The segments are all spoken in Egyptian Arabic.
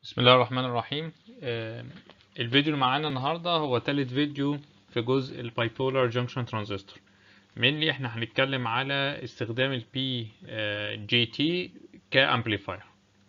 بسم الله الرحمن الرحيم آه، الفيديو اللي معانا النهارده هو تالت فيديو في جزء البايبولار جنكشن ترانزستور mainly احنا هنتكلم على استخدام البي جي تي كامبليفاير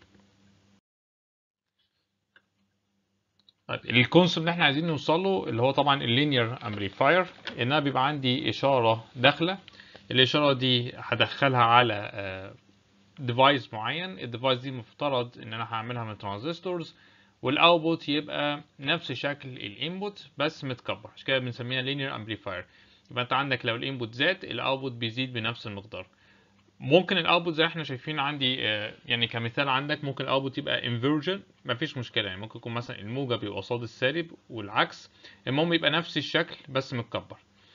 طيب الكونسبت اللي احنا عايزين نوصله اللي هو طبعا اللينير امبليفاير ان انا بيبقى عندي اشاره داخله الاشاره دي هدخلها على ديفايس معين الديفايس دي مفترض ان انا هعملها من ترانزستورز والاوتبوت يبقى نفس شكل الانبوت بس متكبر عشان كده بنسميها linear amplifier يبقى انت عندك لو الانبوت زاد الاوتبوت بيزيد بنفس المقدار ممكن الاوتبوت زي احنا شايفين عندي يعني كمثال عندك ممكن الاوتبوت يبقى انفيرجن مفيش مشكله يعني ممكن يكون مثلا الموجب يبقى قصاد السالب والعكس المهم يبقى نفس الشكل بس متكبر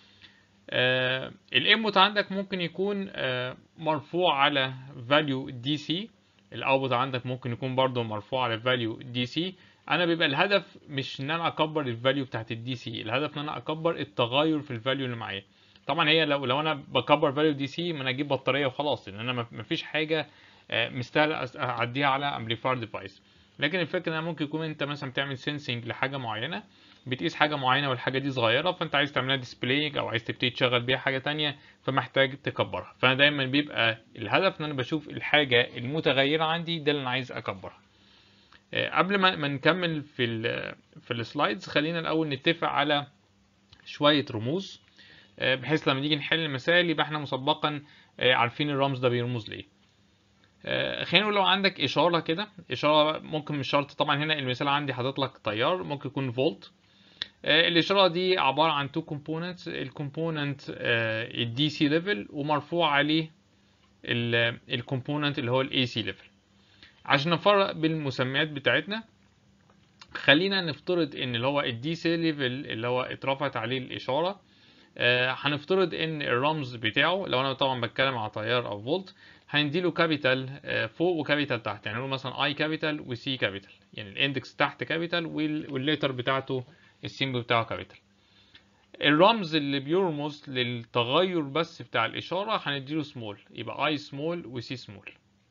آه الانبوت عندك ممكن يكون آه مرفوع على value DC الاوتبوت عندك ممكن يكون برضو مرفوع على value DC انا بيبقى الهدف مش ان انا اكبر الفاليو بتاعت الدي سي الهدف ان انا اكبر التغير في الفاليو اللي معايا طبعا هي لو لو انا بكبر فاليو دي سي ما انا اجيب بطاريه وخلاص لان انا مفيش حاجه آه مستاهل اعديها على امبليفاير ديفايس لكن الفكره ان ممكن يكون انت مثلا بتعمل سينسنج لحاجه معينه بتقيس حاجه معينه والحاجه دي صغيره فانت عايز تعملها ديسبلاي او عايز تبتدي تشغل بيها حاجه تانية فمحتاج تكبرها فانا دايما بيبقى الهدف ان انا بشوف الحاجه المتغيره عندي ده اللي انا عايز اكبرها قبل ما نكمل في ال في السلايدز خلينا الاول نتفق على شويه رموز بحيث لما نيجي نحل المسائل يبقى احنا مسبقا عارفين الرمز ده بيرمز ليه خلينا نقول لو عندك اشاره كده اشاره ممكن مش شرط طبعا هنا المثال عندي حاطط لك تيار ممكن يكون فولت الاشاره دي عباره عن تو كومبوننتس الكومبوننت الدي سي ليفل ومرفوع عليه الكومبوننت اللي هو الاي سي ليفل عشان نفرق بين المسميات بتاعتنا خلينا نفترض ان اللي هو الدي سي ليفل اللي هو اترفعت عليه الاشاره هنفترض ان الرمز بتاعه لو انا طبعا بتكلم على تيار او فولت هنديله كابيتال فوق وكابيتال تحت يعني نقول مثلا اي كابيتال وسي كابيتال يعني الاندكس تحت كابيتال والليتر بتاعته السيمبل بتاعه كابيتال الرمز اللي بيرمز للتغير بس بتاع الاشاره هنديله سمول يبقى اي سمول وسي سمول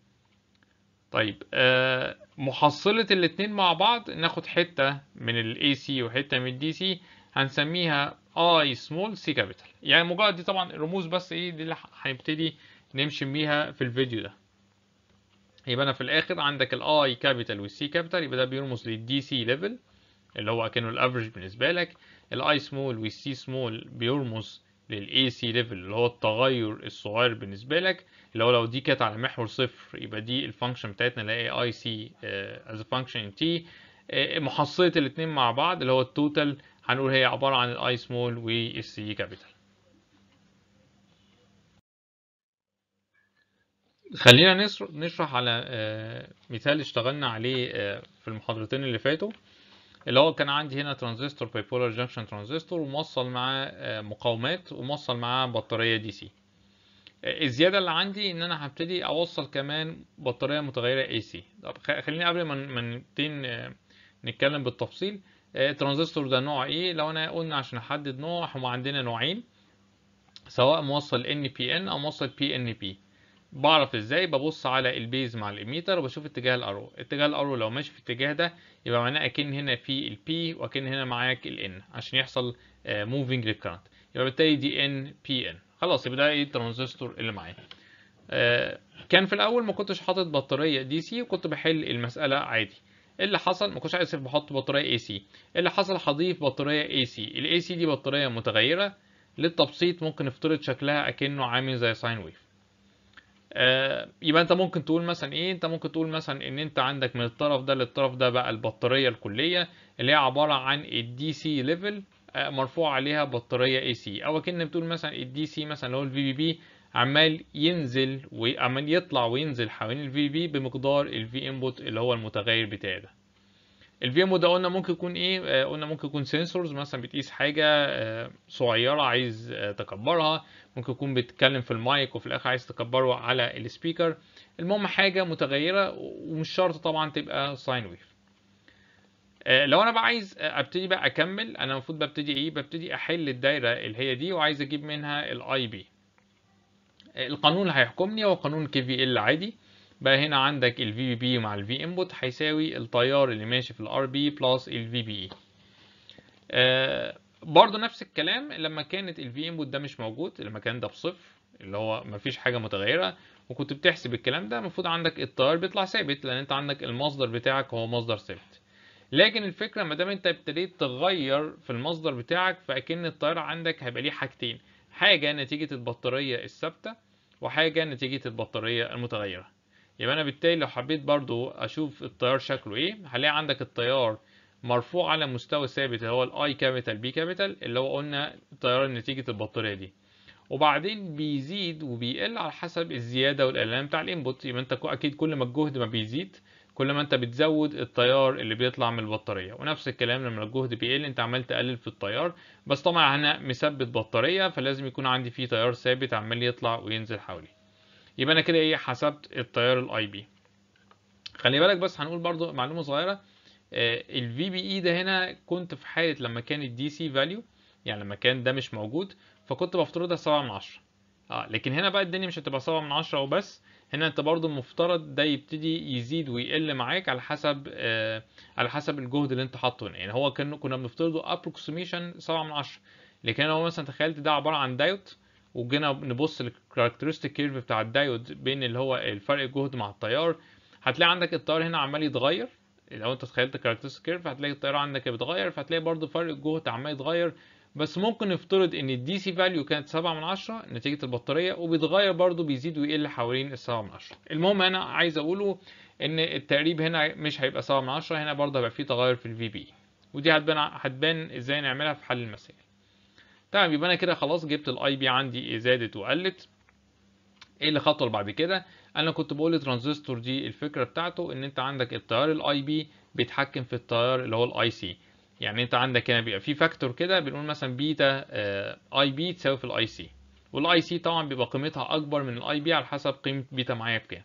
طيب آه محصلة الاتنين مع بعض ناخد حتة من ال AC وحتة من ال DC هنسميها I small C capital يعني مجرد دي طبعا الرموز بس ايه دي اللي هنبتدي نمشي بيها في الفيديو ده يبقى انا في الاخر عندك ال I capital وال C capital يبقى ده بيرمز لل DC level اللي هو كأنه الافريج بالنسبة لك ال I small وال C small بيرمز لل AC level اللي هو التغير الصغير بالنسبة لك اللي هو لو دي كانت على محور صفر يبقى دي الفانكشن بتاعتنا اللي هي اي سي از فانكشن ان تي محصلة الاتنين مع بعض اللي هو التوتال هنقول هي عبارة عن الاي سمول والسي كابيتال خلينا نشرح على مثال اشتغلنا عليه في المحاضرتين اللي فاتوا اللي هو كان عندي هنا ترانزستور بايبولار جنكشن ترانزستور وموصل معاه مقاومات وموصل معاه بطارية دي سي الزياده اللي عندي ان انا هبتدي اوصل كمان بطاريه متغيره اي سي طب خليني قبل ما نبتدي نتكلم بالتفصيل الترانزستور ده نوع ايه لو انا قلنا عشان احدد نوع هما عندنا نوعين سواء موصل ان بي ان او موصل بي ان بي بعرف ازاي ببص على البيز مع الاميتر وبشوف اتجاه الارو اتجاه الارو لو ماشي في الاتجاه ده يبقى معناه اكن هنا في البي واكن هنا معاك الان عشان يحصل موفينج للكرنت يبقى بالتالي دي ان بي ان خلاص يبقى ده ايه الترانزستور اللي معايا آه كان في الاول ما كنتش حاطط بطاريه دي سي وكنت بحل المساله عادي ايه اللي حصل ما كنتش اسف بحط بطاريه اي سي اللي حصل هضيف بطاريه اي سي الاي سي دي بطاريه متغيره للتبسيط ممكن نفترض شكلها اكنه عامل زي ساين ويف آه يبقى انت ممكن تقول مثلا ايه انت ممكن تقول مثلا ان انت عندك من الطرف ده للطرف ده بقى البطاريه الكليه اللي هي عباره عن الدي سي ليفل مرفوع عليها بطاريه اي سي او كأن بتقول مثلا الدي سي مثلا اللي هو الفي بي بي عمال ينزل وعمال يطلع وينزل حوالين الفي بي بمقدار الفي انبوت اللي هو المتغير بتاعي ده الفي انبوت ده قلنا ممكن يكون ايه قلنا ممكن يكون سنسورز مثلا بتقيس حاجه صغيره عايز تكبرها ممكن يكون بتتكلم في المايك وفي الاخر عايز تكبره على السبيكر المهم حاجه متغيره ومش شرط طبعا تبقى ساين ويف لو انا بقى عايز ابتدي بقى اكمل انا المفروض ببتدي ايه ببتدي احل الدايره اللي هي دي وعايز اجيب منها الاي بي القانون اللي هيحكمني هو قانون كي في ال عادي بقى هنا عندك ال في بي مع ال في انبوت هيساوي التيار اللي ماشي في الار بي بلس ال في بي آه برضو نفس الكلام لما كانت ال في انبوت ده مش موجود لما كان ده بصفر اللي هو مفيش حاجه متغيره وكنت بتحسب الكلام ده المفروض عندك التيار بيطلع ثابت لان انت عندك المصدر بتاعك هو مصدر ثابت لكن الفكره ما دام انت ابتديت تغير في المصدر بتاعك فاكن التيار عندك هيبقى ليه حاجتين حاجه نتيجه البطاريه الثابته وحاجه نتيجه البطاريه المتغيره يبقى انا بالتالي لو حبيت برضو اشوف التيار شكله ايه هلاقي عندك التيار مرفوع على مستوى ثابت اللي هو الاي كابيتال بي كابيتال اللي هو قلنا التيار نتيجه البطاريه دي وبعدين بيزيد وبيقل على حسب الزياده والقلان بتاع الانبوت يبقى انت اكيد كل ما الجهد ما بيزيد كل ما انت بتزود التيار اللي بيطلع من البطاريه ونفس الكلام لما الجهد بيقل انت عمال تقلل في التيار بس طبعا انا مثبت بطاريه فلازم يكون عندي فيه تيار ثابت عمال يطلع وينزل حوالي يبقى انا كده ايه حسبت التيار الاي بي خلي بالك بس هنقول برضو معلومه صغيره الفي بي اي ده هنا كنت في حاله لما كان الدي سي فاليو يعني لما كان ده مش موجود فكنت بفترضها 7 من 10 اه لكن هنا بقى الدنيا مش هتبقى 7 من 10 وبس هنا انت برضو المفترض ده يبتدي يزيد ويقل معاك على حسب آه على حسب الجهد اللي انت حاطه هنا يعني هو كان كنا بنفترضه ابروكسيميشن 7 من 10 لكن لو مثلا تخيلت ده عباره عن دايود وجينا نبص للكاركترستيك كيرف بتاع الدايود بين اللي هو الفرق الجهد مع التيار هتلاقي عندك التيار هنا عمال يتغير لو انت تخيلت الكاركترستيك كيرف هتلاقي التيار عندك بيتغير فهتلاقي برضو فرق الجهد عمال يتغير بس ممكن نفترض ان الدي سي فاليو كانت 7 من 10 نتيجه البطاريه وبيتغير برضو بيزيد ويقل حوالين ال 7 من 10 المهم انا عايز اقوله ان التقريب هنا مش هيبقى 7 من 10 هنا برضو هيبقى فيه تغير في الفي بي ودي هتبان هتبان ازاي نعملها في حل المسائل تمام يبقى انا كده خلاص جبت الاي بي عندي زادت وقلت ايه اللي خطوه اللي بعد كده انا كنت بقول الترانزستور دي الفكره بتاعته ان انت عندك التيار الاي بي بيتحكم في التيار اللي هو الاي سي يعني انت عندك هنا بيبقى في فاكتور كده بنقول مثلا بيتا اي بي تساوي في الاي سي والاي سي طبعا بيبقى قيمتها اكبر من الاي بي على حسب قيمه بيتا معايا بكام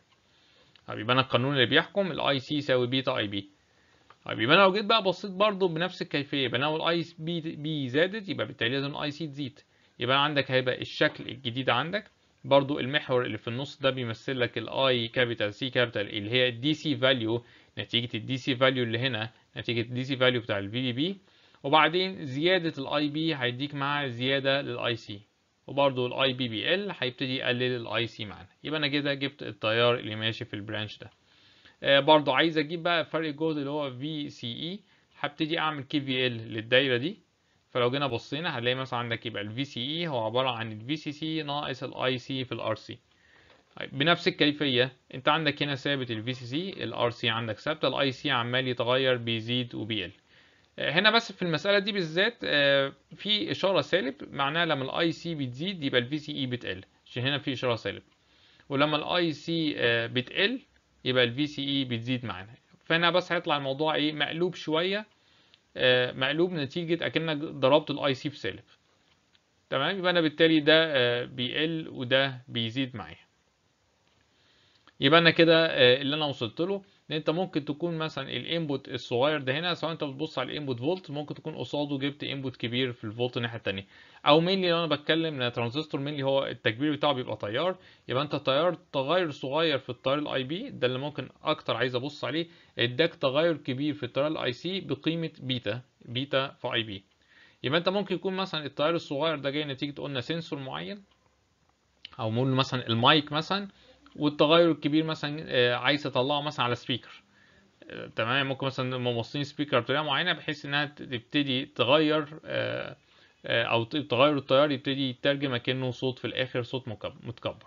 طيب يبقى انا القانون اللي بيحكم الاي سي يساوي بيتا اي بي طيب يبقى انا لو جيت بقى بصيت برضو بنفس الكيفيه يبقى انا لو الاي بي بي زادت يبقى بالتالي لازم الاي سي تزيد يبقى عندك هيبقى الشكل الجديد عندك برضو المحور اللي في النص ده بيمثل لك الاي كابيتال سي كابيتال اللي هي الدي سي فاليو نتيجه الدي سي فاليو اللي هنا نتيجه الدي سي فاليو بتاع الفي بي بي وبعدين زياده الاي بي هيديك معاها زياده للاي سي وبرضو الاي بي بي ال هيبتدي يقلل الاي سي معانا يبقى انا كده جبت التيار اللي ماشي في البرانش ده آه برضو عايز اجيب بقى فرق الجهد اللي هو في سي اي هبتدي اعمل كي في ال للدايره دي فلو جينا بصينا هنلاقي مثلا عندك يبقى الفي سي اي هو عباره عن الفي سي سي ناقص الاي سي في الار سي بنفس الكيفيه انت عندك هنا ثابت الفي سي سي الار سي عندك ثابته الاي سي عمال يتغير بيزيد وبيقل هنا بس في المسألة دي بالذات في إشارة سالب معناها لما الاي سي بتزيد يبقى الفي سي اي بتقل عشان هنا في إشارة سالب ولما الاي سي بتقل يبقى الفي سي اي بتزيد معانا فهنا بس هيطلع الموضوع ايه مقلوب شوية مقلوب نتيجة أكنك ضربت الاي سي في سالب تمام يبقى أنا بالتالي ده بيقل وده بيزيد معايا يبقى أنا كده اللي أنا وصلت له ان انت ممكن تكون مثلا الانبوت الصغير ده هنا سواء انت بتبص على الانبوت فولت ممكن تكون قصاده جبت انبوت كبير في الفولت الناحيه الثانيه او مينلي لو انا بتكلم ان ترانزستور مينلي هو التكبير بتاعه بيبقى تيار يبقى انت تيار تغير صغير في التيار الاي بي ده اللي ممكن اكتر عايز ابص عليه اداك تغير كبير في التيار الاي سي بقيمه بيتا بيتا في اي بي يبقى انت ممكن يكون مثلا التيار الصغير ده جاي نتيجه قلنا سنسور معين او نقول مثلا المايك مثلا والتغير الكبير مثلا عايز تطلعه مثلا على سبيكر تمام ممكن مثلا موصلين سبيكر بطريقه معينه بحيث انها تبتدي تغير او تغير التيار يبتدي يترجم كأنه صوت في الاخر صوت متكبر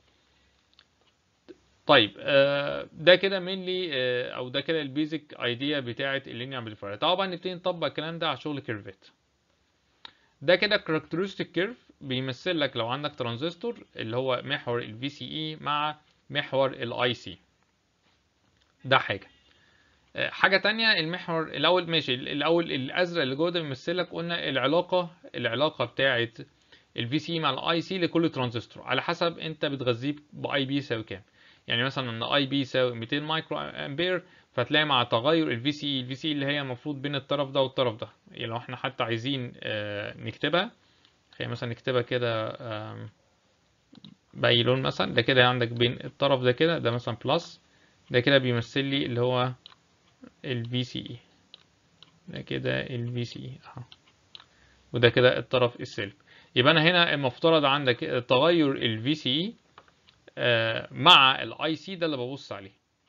طيب ده كده مينلي او ده كده البيزك ايديا بتاعه اللينير امبليفاير طبعا نبتدي نطبق الكلام ده على شغل كيرفات ده كده كاركترستيك كيرف بيمثل لك لو عندك ترانزستور اللي هو محور الفي سي اي مع محور الاي سي ده حاجه حاجه تانية المحور الاول ماشي الاول الازرق اللي جوه ده بيمثل لك قلنا العلاقه العلاقه بتاعه الفي سي مع الاي سي لكل ترانزستور على حسب انت بتغذيه باي بي يساوي كام يعني مثلا ان اي بي يساوي 200 مايكرو امبير فتلاقي مع تغير الفي سي الفي سي اللي هي المفروض بين الطرف ده والطرف ده يعني لو احنا حتى عايزين نكتبها خلينا مثلا نكتبها كده باي لون مثلا ده كده عندك بين الطرف ده كده ده مثلا بلس ده كده بيمثل لي اللي هو ال VCE ده كده ال VCE اهو وده كده الطرف السلبي يبقى انا هنا المفترض عندك تغير ال VCE آه، مع ال IC ده اللي ببص عليه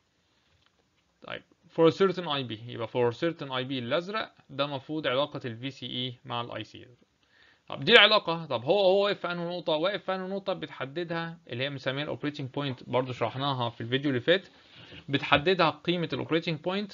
طيب for a certain IP يبقى for a certain IP الازرق ده المفروض علاقة ال VCE مع ال IC طب دي العلاقة طب هو هو واقف في انهي نقطة واقف في انهي نقطة بتحددها اللي هي مسميها الاوبريتنج بوينت برضو شرحناها في الفيديو اللي فات بتحددها قيمة الاوبريتنج بوينت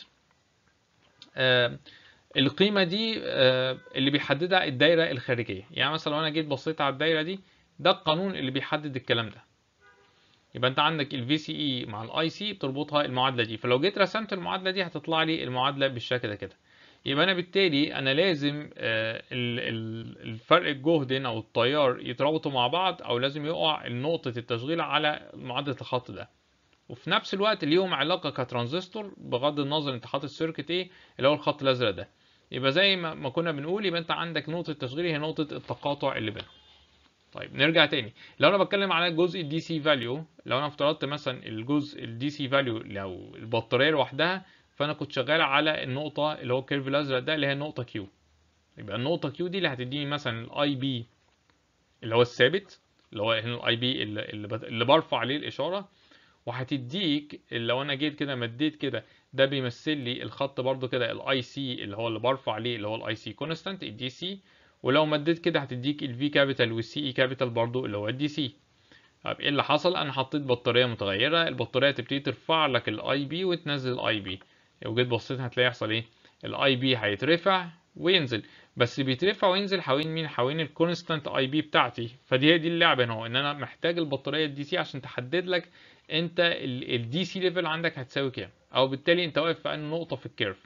آه القيمة دي آه اللي بيحددها الدايرة الخارجية يعني مثلا لو انا جيت بصيت على الدايرة دي ده القانون اللي بيحدد الكلام ده يبقى انت عندك ال VCE مع الاي سي بتربطها المعادلة دي فلو جيت رسمت المعادلة دي هتطلع لي المعادلة بالشكل ده كده يبقى انا بالتالي انا لازم آه، ال- ال- الفرق الجهد هنا او التيار يترابطوا مع بعض او لازم يقع نقطة التشغيل على معادلة الخط ده وفي نفس الوقت ليهم علاقة كترانزستور بغض النظر انت حاطط سيركت ايه اللي هو الخط الازرق ده يبقى زي ما ما كنا بنقول يبقى انت عندك نقطة تشغيل هي نقطة التقاطع اللي بينهم طيب نرجع تاني لو انا بتكلم على جزء الدي سي فاليو لو انا افترضت مثلا الجزء الدي سي فاليو لو البطارية لوحدها فانا كنت شغال على النقطة اللي هو الكيرف الازرق ده اللي هي النقطة كيو يبقى النقطة كيو دي اللي هتديني مثلا الاي بي اللي هو الثابت اللي هو هنا الاي بي اللي, اللي بت- اللي برفع عليه الاشارة وهتديك لو انا جيت كده مديت كده ده بيمثل لي الخط برضو كده الاي سي اللي هو اللي برفع عليه اللي هو الاي سي كونستانت الدي سي ولو مديت كده هتديك الفي كابيتال والسي اي كابيتال برضو اللي هو الدي سي طب ايه اللي حصل انا حطيت بطاريه متغيره البطاريه تبتدي ترفع لك الاي بي وتنزل الاي بي لو جيت بصيت هتلاقي يحصل ايه الاي بي هيترفع وينزل بس بيترفع وينزل حوالين مين حوالين الكونستانت اي بي بتاعتي فدي هي دي اللعبه هنا هو ان انا محتاج البطاريه الدي سي عشان تحدد لك انت الدي سي ليفل عندك هتساوي كام او بالتالي انت واقف في انهي نقطه في الكيرف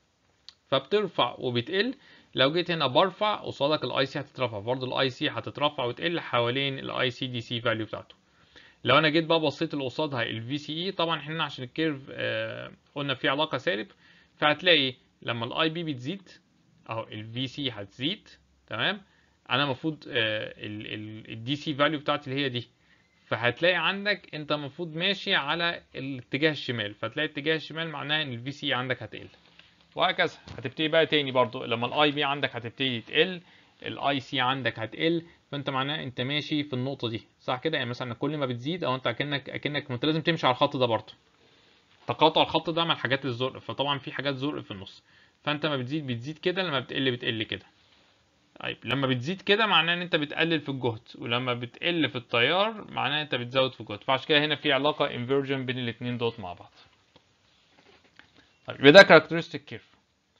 فبترفع وبتقل لو جيت هنا برفع قصادك الاي سي هتترفع برضه الاي سي هتترفع وتقل حوالين الاي سي دي سي فاليو بتاعته لو انا جيت بقى بصيت اللي قصادها الفي سي اي طبعا احنا عشان الكيرف آه قلنا في علاقه سالب فهتلاقي لما الاي بي بتزيد اهو الفي سي هتزيد تمام انا المفروض الدي سي فاليو بتاعتي اللي هي دي فهتلاقي عندك انت المفروض ماشي على الاتجاه الشمال فتلاقي الاتجاه الشمال معناه ان الفي سي عندك هتقل وهكذا هتبتدي بقى تاني برضو لما الاي بي عندك هتبتدي تقل الاي سي عندك هتقل فانت معناه انت ماشي في النقطه دي صح كده يعني مثلا كل ما بتزيد او انت اكنك اكنك انت لازم تمشي على الخط ده برضو تقاطع الخط ده مع الحاجات الزرق فطبعا في حاجات زرق في النص فانت ما بتزيد بتزيد كده لما بتقل بتقل كده طيب لما بتزيد كده معناه ان انت بتقلل في الجهد ولما بتقل في التيار معناه ان انت بتزود في الجهد فعشان كده هنا في علاقه انفيرجن بين الاثنين دوت مع بعض طيب يبقى ده كاركترستيك كيرف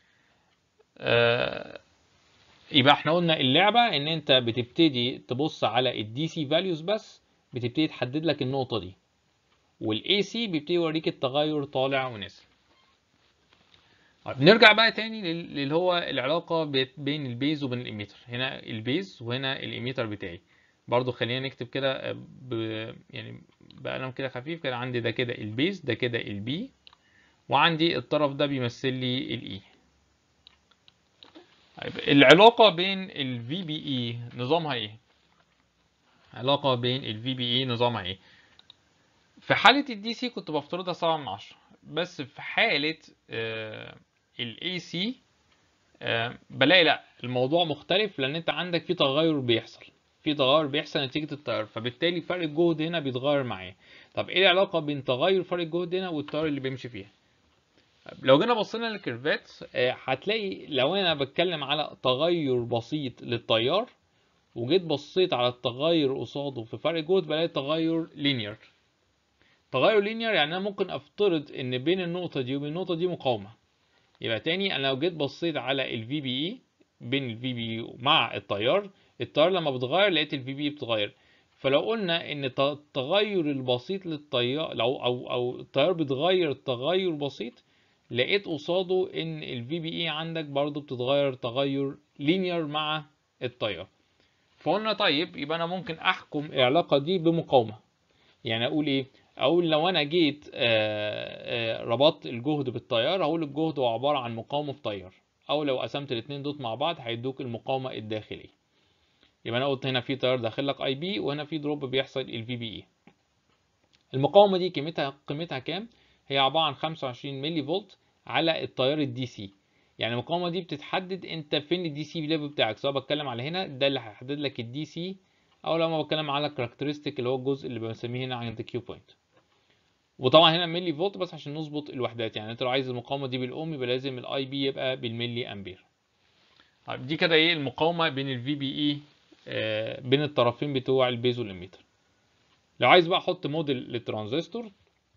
آه يبقى احنا قلنا اللعبه ان انت بتبتدي تبص على الدي سي فاليوز بس بتبتدي تحدد لك النقطه دي والاي سي بيبتدي يوريك التغير طالع ونازل طيب نرجع بقى تاني لل- اللي هو العلاقه بيت- بين البيز وبين الاميتر هنا البيز وهنا الاميتر بتاعي برضو خلينا نكتب كده ب... يعني بقلم كده خفيف كده عندي ده كده البيز ده كده البي وعندي الطرف ده بيمثل لي الاي طيب العلاقة بين ال VBE نظامها ايه؟ علاقة بين ال VBE نظامها ايه؟ في حالة ال DC كنت بفترضها سبعة من عشرة بس في حالة آه ال AC آه بلاقي لا الموضوع مختلف لأن أنت عندك في تغير بيحصل في تغير بيحصل نتيجة التيار فبالتالي فرق الجهد هنا بيتغير معايا طب ايه العلاقة بين تغير فرق الجهد هنا والتيار اللي بيمشي فيها؟ لو جينا بصينا للكيرفات آه، هتلاقي لو انا بتكلم على تغير بسيط للتيار وجيت بصيت على التغير قصاده في فرق جهد بلاقي تغير لينير تغير لينير يعني انا ممكن افترض ان بين النقطة دي وبين النقطة دي مقاومة يبقى تاني انا لو جيت بصيت على ال VBE بين ال VBE مع التيار التيار لما بتغير لقيت ال VBE بتغير فلو قلنا ان ت- التغير البسيط للتيار لو او او التيار بيتغير تغير بسيط لقيت قصاده ان ال VBE عندك برضو بتتغير تغير لينير مع التيار فقلنا طيب يبقى انا ممكن احكم العلاقة دي بمقاومة يعني اقول ايه اقول لو انا جيت آه، آه، ربطت الجهد بالتيار هقول الجهد هو عبارة عن مقاومة في تيار او لو قسمت الاتنين دوت مع بعض هيدوك المقاومة الداخلية يبقى انا قلت هنا في تيار داخل لك اي بي وهنا في دروب بيحصل ال VBE المقاومة دي قيمتها قيمتها كام هي عباره عن 25 ملي فولت على التيار الدي سي يعني المقاومه دي بتتحدد انت فين الدي سي ليفل بتاعك سواء بتكلم على هنا ده اللي هيحدد لك الدي سي او لما بتكلم على الكاركترستيك اللي هو الجزء اللي بنسميه هنا عند كيو بوينت وطبعا هنا ملي فولت بس عشان نظبط الوحدات يعني انت لو عايز المقاومه دي بالاوم يبقى لازم الاي بي يبقى بالملي امبير طيب دي كده ايه المقاومه بين الفي بي اي بين الطرفين بتوع البيز والاميتر لو عايز بقى احط موديل للترانزستور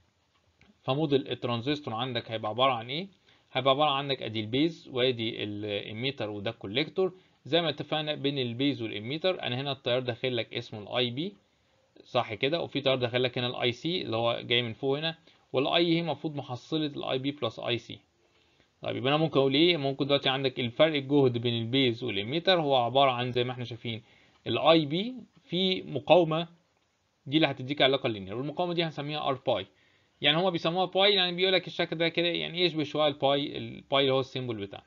فموديل الترانزستور عندك هيبقى عباره عن ايه هيبقى عباره عن عندك ادي البيز وادي الاميتر وده الكوليكتور زي ما اتفقنا بين البيز والاميتر انا هنا التيار داخل لك اسمه الاي بي صح كده وفي تيار داخل لك هنا الاي سي اللي هو جاي من فوق هنا والاي هي المفروض محصله الاي بي بلس اي سي طيب يبقى انا ممكن اقول ايه ممكن دلوقتي عندك الفرق الجهد بين البيز والاميتر هو عباره عن زي ما احنا شايفين الاي بي في مقاومه دي اللي هتديك علاقه لينير والمقاومه دي هنسميها ار باي يعني هما بيسموها باي يعني بيقول لك الشكل ده كده يعني يشبه شويه الباي الباي اللي هو السيمبل بتاعنا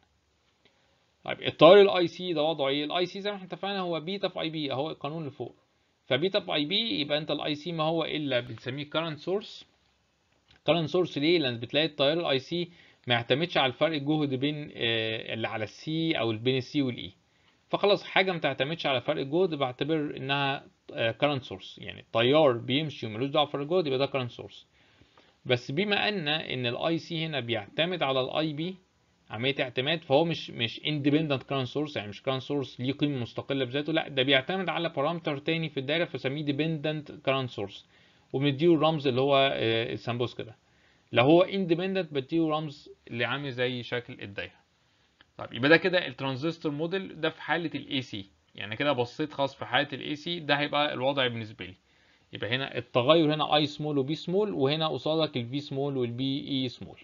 طيب التيار الاي سي ده وضعه ايه الاي سي زي ما احنا اتفقنا هو بيتا في اي بي اهو القانون اللي فوق فبيتا في اي بي يبقى انت الاي سي ما هو الا بنسميه كارنت سورس كارنت سورس ليه لان بتلاقي التيار الاي سي ما يعتمدش على الفرق الجهد بين اللي على السي او بين السي والاي فخلاص حاجه ما تعتمدش على فرق الجهد بعتبر انها كارنت سورس يعني التيار بيمشي وملوش دعوه بفرق الجهد يبقى ده كارنت سورس بس بما ان ان الاي سي هنا بيعتمد على الاي بي عمليه اعتماد فهو مش مش اندبندنت كارنت سورس يعني مش كارنت سورس ليه قيمه مستقله بذاته لا ده بيعتمد على بارامتر تاني في الدايره فسميه ديبندنت كارنت سورس وبنديله الرمز اللي هو السامبوس كده لو هو اندبندنت بديله رمز اللي عامل زي شكل الدايره طيب يبقى ده كده الترانزستور موديل ده في حاله الاي سي يعني كده بصيت خاص في حاله الاي سي ده هيبقى الوضع بالنسبه لي يبقى هنا التغير هنا اي سمول وبي سمول وهنا قصادك الفي سمول والبي اي سمول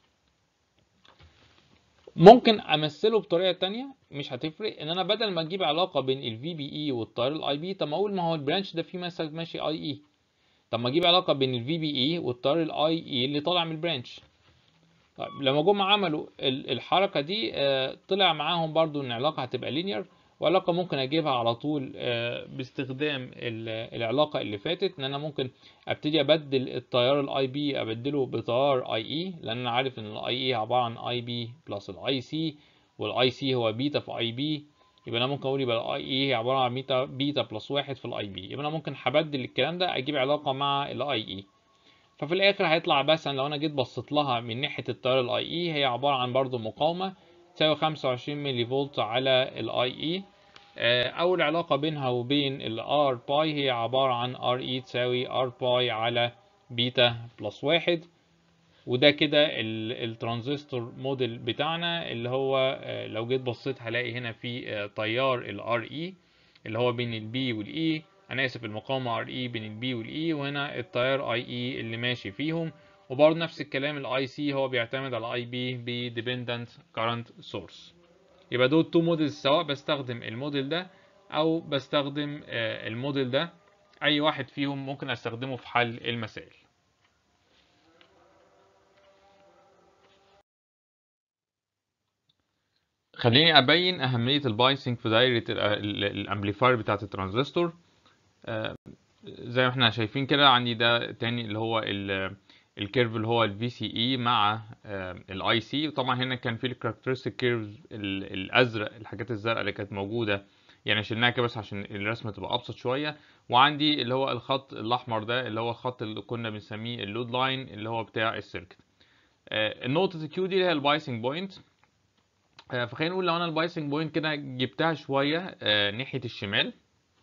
ممكن امثله بطريقه تانية مش هتفرق ان انا بدل ما اجيب علاقه بين الفي بي اي والتيار الاي بي طب ما اقول ما هو البرانش ده فيه مثلا ماشي اي اي طب ما اجيب علاقه بين الفي بي اي والتيار الاي اي اللي طالع من البرانش طيب لما جم عملوا الحركه دي طلع معاهم برضو ان العلاقه هتبقى لينير وعلاقه ممكن اجيبها على طول باستخدام العلاقه اللي فاتت ان انا ممكن ابتدي ابدل التيار الاي بي ابدله بتيار اي اي لان انا عارف ان الاي اي عباره عن اي بي بلس الاي سي والاي سي هو بيتا في اي بي يبقى انا ممكن اقول يبقى الاي اي هي عباره عن بيتا بيتا بلس واحد في الاي بي يبقى انا ممكن هبدل الكلام ده اجيب علاقه مع الاي اي ففي الاخر هيطلع مثلا لو انا جيت بصيت لها من ناحيه التيار الاي اي هي عباره عن برضو مقاومه تساوي 25 ملي فولت على الاي اي اول علاقه بينها وبين الار باي هي عباره عن ار اي تساوي ار باي على بيتا بلس واحد وده كده الترانزستور موديل بتاعنا اللي هو لو جيت بصيت هلاقي هنا في تيار الار اي اللي هو بين البي والاي انا اسف المقاومه ار اي بين البي والاي وهنا التيار اي اي اللي ماشي فيهم وبرضه نفس الكلام الاي سي هو بيعتمد على اي بي بديبندنت كارنت سورس يبقى دول تو موديلز سواء بستخدم الموديل ده او بستخدم الموديل ده اي واحد فيهم ممكن استخدمه في حل المسائل خليني ابين اهميه البايسنج في دايره الامبليفاير بتاعه الترانزستور زي ما احنا شايفين كده عندي ده تاني اللي هو الكيرف اللي هو الفي سي اي مع الاي سي وطبعا هنا كان في الكاركترستيك كيرف الازرق الحاجات الزرقاء اللي كانت موجوده يعني شلناها كده بس عشان الرسمه تبقى ابسط شويه وعندي اللي هو الخط الاحمر ده اللي هو الخط اللي كنا بنسميه اللود لاين اللي هو بتاع السيركت النقطه الكيو دي اللي هي البايسنج بوينت فخلينا نقول لو انا البايسنج بوينت كده جبتها شويه ناحيه الشمال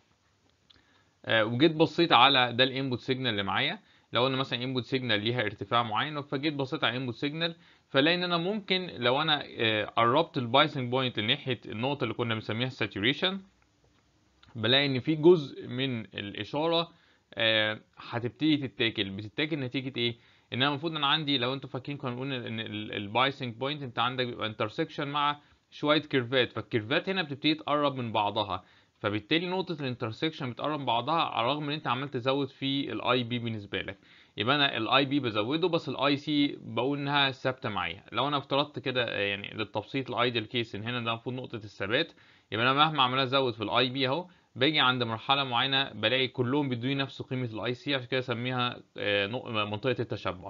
وجيت بصيت على ده الانبوت سيجنال اللي معايا لو انا مثلا انبوت سيجنال ليها ارتفاع معين فجيت بصيت على انبوت سيجنال فلاقي ان انا ممكن لو انا قربت البايسنج بوينت ناحيه النقطه اللي كنا بنسميها ساتوريشن بلاقي ان في جزء من الاشاره هتبتدي تتاكل بتتاكل نتيجه ايه ان انا المفروض ان عندي لو انتوا فاكرين كنا بنقول ان البايسنج بوينت انت عندك بيبقى انترسكشن مع شويه كيرفات فالكيرفات هنا بتبتدي تقرب من بعضها فبالتالي نقطة الانترسكشن بتقرب بعضها على الرغم ان انت عمال تزود في الاي بي بالنسبة لك يبقى انا الاي بي بزوده بس الاي سي بقول انها ثابتة معايا لو انا افترضت كده يعني للتبسيط الايدل كيس ان هنا ده المفروض نقطة الثبات يبقى انا مهما عمال ازود في الاي بي اهو باجي عند مرحلة معينة بلاقي كلهم بيدوني نفس قيمة الاي سي عشان كده اسميها منطقة التشبع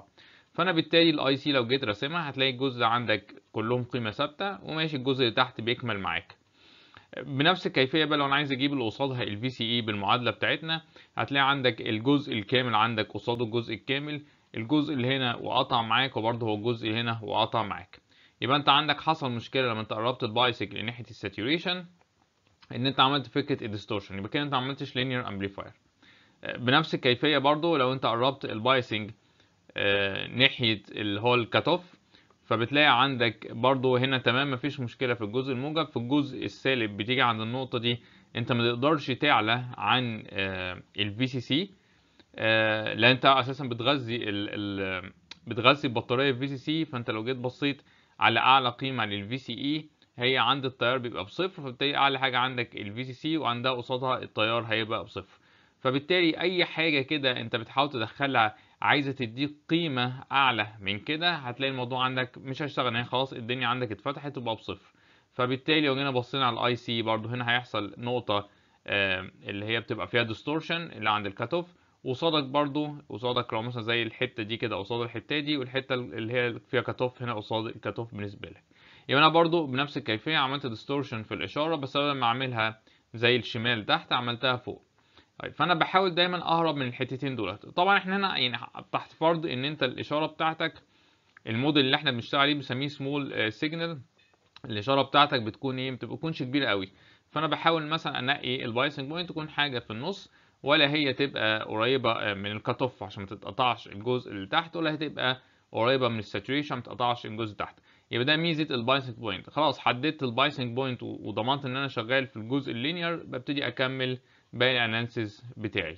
فانا بالتالي الاي سي لو جيت راسمها هتلاقي الجزء عندك كلهم قيمه ثابته وماشي الجزء اللي تحت بيكمل معاك بنفس الكيفيه بقى لو انا عايز اجيب اللي قصادها الفي سي اي بالمعادله بتاعتنا هتلاقي عندك الجزء الكامل عندك قصاده الجزء الكامل الجزء اللي هنا وقطع معاك وبرضه هو الجزء اللي هنا وقطع معاك يبقى انت عندك حصل مشكله لما انت قربت البايسكل لناحيه الساتوريشن ان انت عملت فكره الديستورشن يبقى كده انت ما عملتش لينير امبليفاير بنفس الكيفيه برضه لو انت قربت البايسنج آه، ناحيه اللي هو الكات اوف فبتلاقي عندك برضو هنا تمام مفيش مشكله في الجزء الموجب في الجزء السالب بتيجي عند النقطه دي انت ما تقدرش تعلى عن الفي سي سي لان انت اساسا بتغذي ال ال بتغذي البطاريه في سي سي فانت لو جيت بصيت على اعلى قيمه للفي سي اي هي عند التيار بيبقى بصفر فبالتالي اعلى حاجه عندك الفي سي سي وعندها قصادها التيار هيبقى بصفر فبالتالي اي حاجه كده انت بتحاول تدخلها عايزه تديك قيمه اعلى من كده هتلاقي الموضوع عندك مش هيشتغل هي خلاص الدنيا عندك اتفتحت تبقى بصفر فبالتالي لو جينا بصينا على الاي سي برضو هنا هيحصل نقطه آه، اللي هي بتبقى فيها ديستورشن اللي عند الكات اوف قصادك برضو قصادك لو مثلا زي الحته دي كده قصاد الحته دي والحته اللي هي فيها كات اوف هنا قصاد الكات اوف بالنسبه لك يبقى انا برضو بنفس الكيفيه عملت ديستورشن في الاشاره بس بدل ما اعملها زي الشمال تحت عملتها فوق طيب فانا بحاول دايما اهرب من الحتتين دولت طبعا احنا هنا يعني تحت فرض ان انت الاشاره بتاعتك الموديل اللي احنا بنشتغل عليه بنسميه سمول سيجنال الاشاره بتاعتك بتكون ايه ما بتكونش كبيره قوي فانا بحاول مثلا انقي البايسنج بوينت تكون حاجه في النص ولا هي تبقى قريبه من الكات اوف عشان ما تتقطعش الجزء اللي تحت ولا هتبقى قريبه من الساتوريشن ما تتقطعش الجزء تحت يبقى ده ميزه البايسنج بوينت خلاص حددت البايسنج بوينت وضمنت ان انا شغال في الجزء اللينير ببتدي اكمل باقي الاناليسيز بتاعي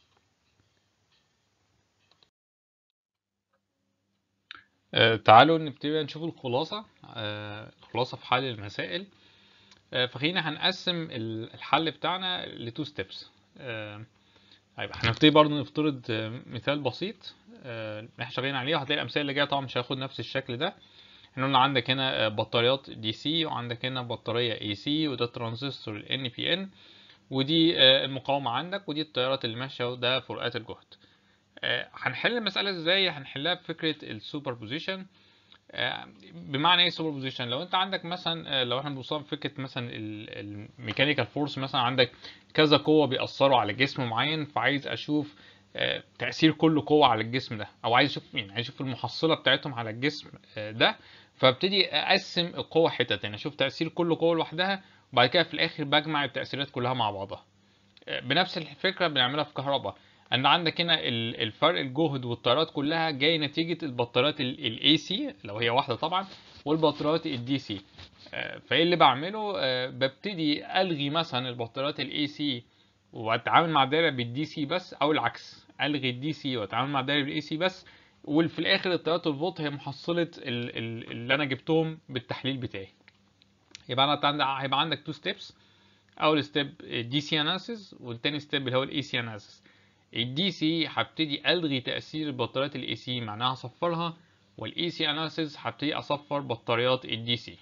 آه تعالوا نبتدي نشوف الخلاصة آه الخلاصة في حل المسائل آه فخلينا هنقسم الحل بتاعنا لتو ستيبس طيب هنبتدي برضه نفترض مثال بسيط احنا شغالين عليه وهتلاقي الامثله اللي جايه طبعا مش هياخد نفس الشكل ده احنا قلنا عندك هنا بطاريات دي سي وعندك هنا بطاريه اي سي وده ترانزستور الان بي ان ودي المقاومة عندك ودي التيارات اللي ماشية وده فروقات الجهد هنحل المسألة ازاي هنحلها بفكرة السوبر بوزيشن بمعنى ايه سوبر بوزيشن لو انت عندك مثلا لو احنا بنوصل فكرة مثلا الميكانيكال فورس مثلا عندك كذا قوة بيأثروا على جسم معين فعايز اشوف تأثير كل قوة على الجسم ده او عايز اشوف يعني عايز اشوف المحصلة بتاعتهم على الجسم ده فابتدي اقسم القوة حتت يعني اشوف تأثير كل قوة لوحدها وبعد كده في الاخر بجمع التأثيرات كلها مع بعضها بنفس الفكرة بنعملها في كهرباء ان عندك هنا الفرق الجهد والتيارات كلها جاي نتيجة البطاريات الاي سي لو هي واحدة طبعا والبطاريات الدي سي فايه اللي بعمله ببتدي الغي مثلا البطاريات الاي سي واتعامل مع دايره بالدي سي بس او العكس الغي الدي سي واتعامل مع دايره بالاي سي بس وفي الاخر التيارات الفولت هي محصله اللي انا جبتهم بالتحليل بتاعي يبقى انا هيبقى عندك تو ستيبس اول ستيب دي سي اناليسيس والتاني ستيب اللي هو الاي سي اناليسيس الدي سي هبتدي الغي تاثير البطاريات الاي سي معناها اصفرها والاي سي اناليسيس هبتدي اصفر بطاريات الدي سي